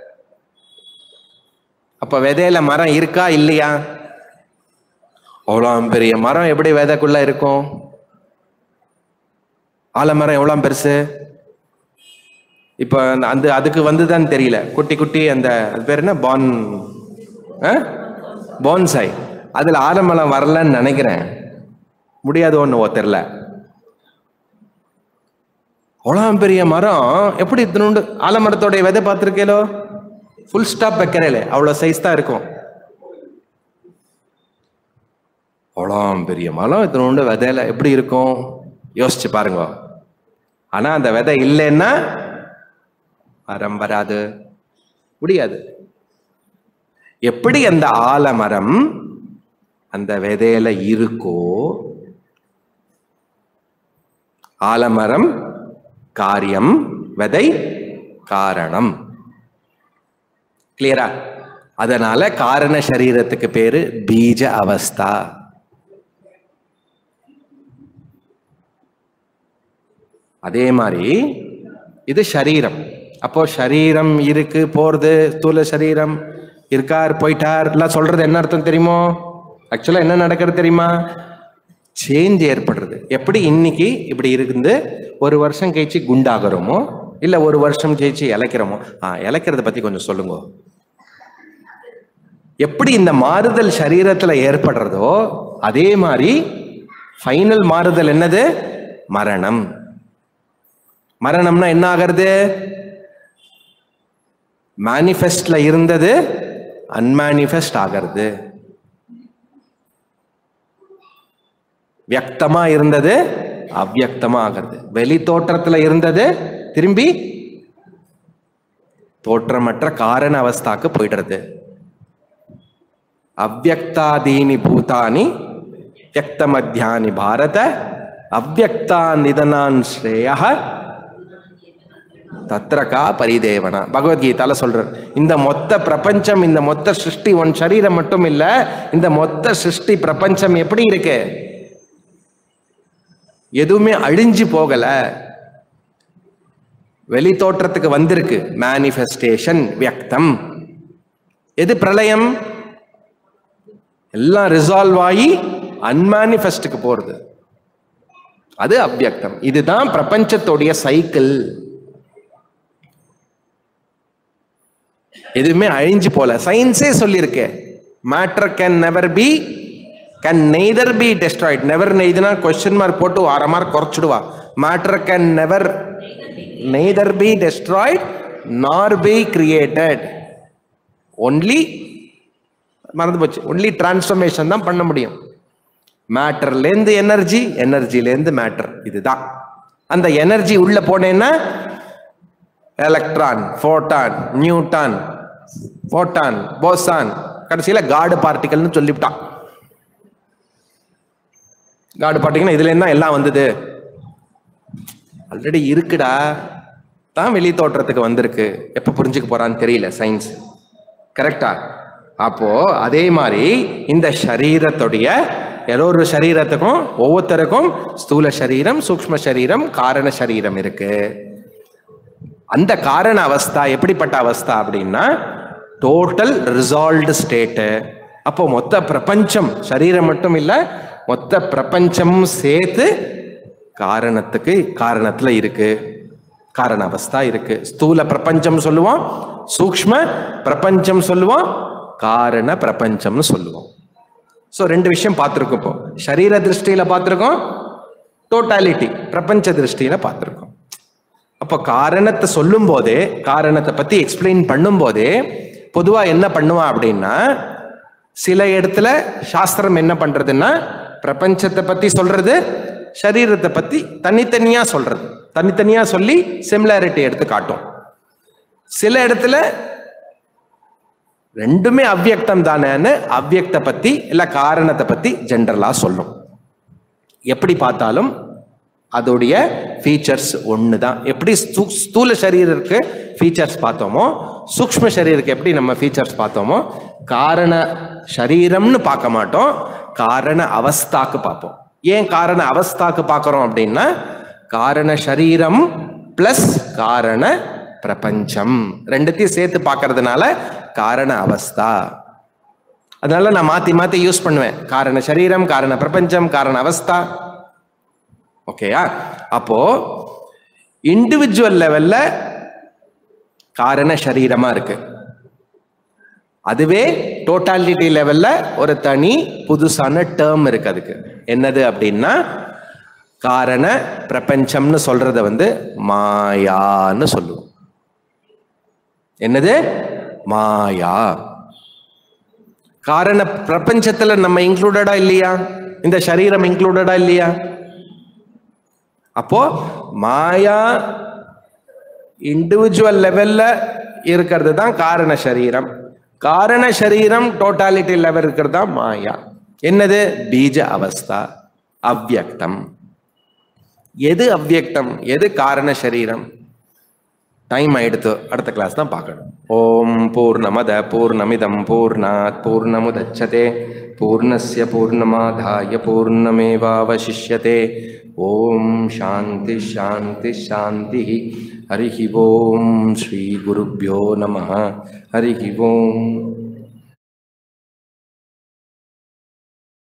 அப்ப விதையில மரம் இருக்கா இல்லையா அவ்வளோ பெரிய மரம் எப்படி விதைக்குள்ள இருக்கும் ஆலமரம் எவ்வளோ பெருசு இப்போ அந்த- அந்த அதுக்கு வந்துதான் தெரியல குட்டி குட்டி அந்த அது பேர் என்ன பான் போன்சாய் அதில் ஆலமரம் வரலன்னு நினைக்கிறேன் முடியாது ஒன்று தெரியல அவ்வளோ பெரிய மரம் எப்படி இத்தினுண்டு ஆலமரத்தோடைய விதை பார்த்துருக்கேலோ ஃபுல் ஸ்டாப் வைக்கிறேலே அவ்வளோ சைஸ் தான் இருக்கும் அவ்வளோ பெரிய மரம் இத்தினுண்டு விதையில எப்படி இருக்கும் யோசிச்சு பாருங்க ஆனா அந்த விதை இல்லைன்னா மரம் வராது முடியாது எப்படி அந்த ஆலமரம் அந்த விதையில இருக்கோ ஆலமரம் காரியம் விதை காரணம் கிளியரா அதனால காரண சரீரத்துக்கு பேரு பீஜ அவஸ்தா அதே மாதிரி இது சரீரம் அப்போ சரீரம் இருக்கு போறது ஸ்தூல சரீரம் இருக்கார் போயிட்டார் எல்லாம் சொல்றது என்ன அர்த்தம் தெரியுமோ ஆக்சுவலா என்ன நடக்கிறது தெரியுமா சேஞ்ச் ஏற்படுறது எப்படி இன்னைக்கு இப்படி இருந்து ஒரு வருஷம் கழிச்சு குண்டாகிறோமோ இல்ல ஒரு வருஷம் கழிச்சு இழைக்கிறோமோ ஆ இழைக்கிறத பத்தி கொஞ்சம் சொல்லுங்க எப்படி இந்த மாறுதல் சரீரத்துல ஏற்படுறதோ அதே மாதிரி ஃபைனல் மாறுதல் என்னது மரணம் மரணம்னா என்ன ஆகிறது மேனிஃபெஸ்ட்ல இருந்தது அன்மேனிஃபெஸ்ட் ஆகிறது வியக்தமா இருந்தது அவ்வியக்தமா ஆகிறது வெளி தோற்றத்துல இருந்தது திரும்பி தோற்றமற்ற காரண அவஸ்தாக்கு போயிடுறது அவ்வக்தாதீனி பூதானி வியக்தமத்தியானி பாரத அவ்வக்தா நிதனான் ஸ்ரேய தத்ரகா பரிதேவனா பகவத்கீதால சொல்றார் இந்த மொத்த பிரபஞ்சம் இந்த மொத்த சிருஷ்டி உன் சரீரம் மட்டும் இல்ல இந்த மொத்த சிருஷ்டி பிரபஞ்சம் எப்படி இருக்கு எதுவுமே அழிஞ்சு போகல வெளி தோற்றத்துக்கு வந்திருக்கு மேனிஃபெஸ்டேஷன் வியக்தம் எது பிரளயம் எல்லாம் ரிசால்வ் ஆகி அன்மேனிஃபெஸ்டுக்கு போறது அது அவ்வியக்தம் இதுதான் பிரபஞ்சத்துடைய சைக்கிள் எதுவுமே அழிஞ்சு போல சயின்ஸே சொல்லியிருக்கு matter can never be can neither be destroyed never நெய்துனா கொஸ்டின் மார்க் போட்டு அரை மார்க் குறைச்சிடுவா matter can never neither be destroyed nor be created only மறந்து போச்சு ஒன்லி டிரான்ஸ்ஃபர்மேஷன் தான் பண்ண முடியும் மேட்டர்லேருந்து எனர்ஜி எனர்ஜிலேருந்து மேட்டர் இதுதான் அந்த எனர்ஜி உள்ள போனேன்னா electron photon neutron photon boson கடைசியில காடு பார்ட்டிகல்னு சொல்லிவிட்டான் காடு பார்ட்டிகல் இதுல தான் எல்லாம் வந்தது ஆல்ரெடி இருக்குடா தான் வெளி தோற்றத்துக்கு வந்திருக்கு எப்ப புரிஞ்சுக்க போறான்னு தெரியல சயின்ஸ் கரெக்டா அப்போ அதே மாதிரி இந்த சரீரத்துடைய ஏதோ ஒரு சரீரத்துக்கும் ஒவ்வொருத்தருக்கும் ஸ்தூல சரீரம் சூக்ம சரீரம் காரண சரீரம் இருக்கு அந்த காரண அவஸ்தா எப்படிப்பட்ட அவஸ்தா அப்படின்னா டோட்டல் ரிசால்வ்டு ஸ்டேட்டு அப்போ மொத்த பிரபஞ்சம் சரீரம் மட்டும் இல்ல மொத்த பிரபஞ்சமும் சேர்த்து காரணத்துக்கு காரணத்துல இருக்கு காரண அவஸ்தா இருக்கு ஸ்தூல பிரபஞ்சம் சொல்லுவோம் சூக்ம பிரபஞ்சம் சொல்லுவோம் காரண பிரபஞ்சம்னு சொல்லுவோம் ஸோ ரெண்டு விஷயம் பார்த்துருக்கோம் இப்போ சரீர திருஷ்டியில பார்த்துருக்கோம் டோட்டாலிட்டி பிரபஞ்ச திருஷ்டியில பார்த்துருக்கோம் அப்போ காரணத்தை சொல்லும் போதே காரணத்தை பத்தி எக்ஸ்பிளைன் பண்ணும் போதே பொதுவா என்ன பண்ணுவான் அப்படின்னா சில இடத்துல சாஸ்திரம் என்ன பண்றதுன்னா பிரபஞ்சத்தை பத்தி சொல்றது சரீரத்தை பத்தி தனித்தனியா சொல்றது தனித்தனியா சொல்லி சிமிலாரிட்டி எடுத்து காட்டும் சில இடத்துல ரெண்டுமே அவ்வியக்தம் தானேன்னு அவ்வியக்த பத்தி இல்ல காரணத்தை பத்தி ஜென்ரலா சொல்லும் எப்படி பார்த்தாலும் அதோடைய ஃபீச்சர்ஸ் ஒன்று தான் எப்படி ஸ்தூ- ஸ்தூல சரீரருக்கு ஃபீச்சர்ஸ் பார்த்தோமோ சூக்ஷ்ம சரீருக்கு எப்படி நம்ம ஃபீச்சர்ஸ் பார்த்தோமோ காரண சரீரம்னு பார்க்க மாட்டோம் காரண அவஸ்தாக்கு பார்ப்போம் ஏன் காரண அவஸ்தாக்கு பார்க்குறோம் அப்படின்னா காரண சரீரம் பிளஸ் காரண பிரபஞ்சம் ரெண்டுத்தையும் சேர்த்து பார்க்கறதுனால காரண அவஸ்தா அதனால நான் மாத்தி மாத்தி யூஸ் பண்ணுவேன் காரண சரீரம் காரண பிரபஞ்சம் காரண அவஸ்தா ஓகேயா அப்போ இண்டிவிஜுவல் லெவல்ல காரண சரீரமா இருக்கு அதுவே டோட்டாலிட்டி லெவல்ல ஒரு தனி புதுசான டேர்ம் இருக்கு அதுக்கு என்னது அப்படின்னா காரண பிரபஞ்சம்னு சொல்றத வந்து மாயான்னு சொல்லுவோம் என்னது மாயா காரண பிரபஞ்சத்துல நம்ம இன்க்ளூடடா இல்லையா இந்த சரீரம் இன்க்ளூடடா இல்லையா அப்போ மாயா இண்டிவிஜுவல் லெவல்ல இருக்கிறது தான் காரண சரீரம் காரண சரீரம் டோட்டாலிட்டி லெவல் இருக்கிறது தான் மாயா என்னது பீஜ அவஸ்தா அவ்யக்தம் எது அவ்யக்தம் எது காரண சரீரம் டைம் ஆயிடுத்து அடுத்த கிளாஸ் தான் பார்க்கணும் ஓம் பூர்ணமத பூர்ணமிதம் பூர்ணாத் பூர்ணமுதச்சதே பூர்ணஸ்ய பூர்ணமாதாய பூர்ணமேவாவசிஷ்யதே ஓம் சாந்தி சாந்தி சாந்தி ஹரிஹி ஓம் ஸ்ரீ குருப்பியோ நம ஹரிஹி ஓம்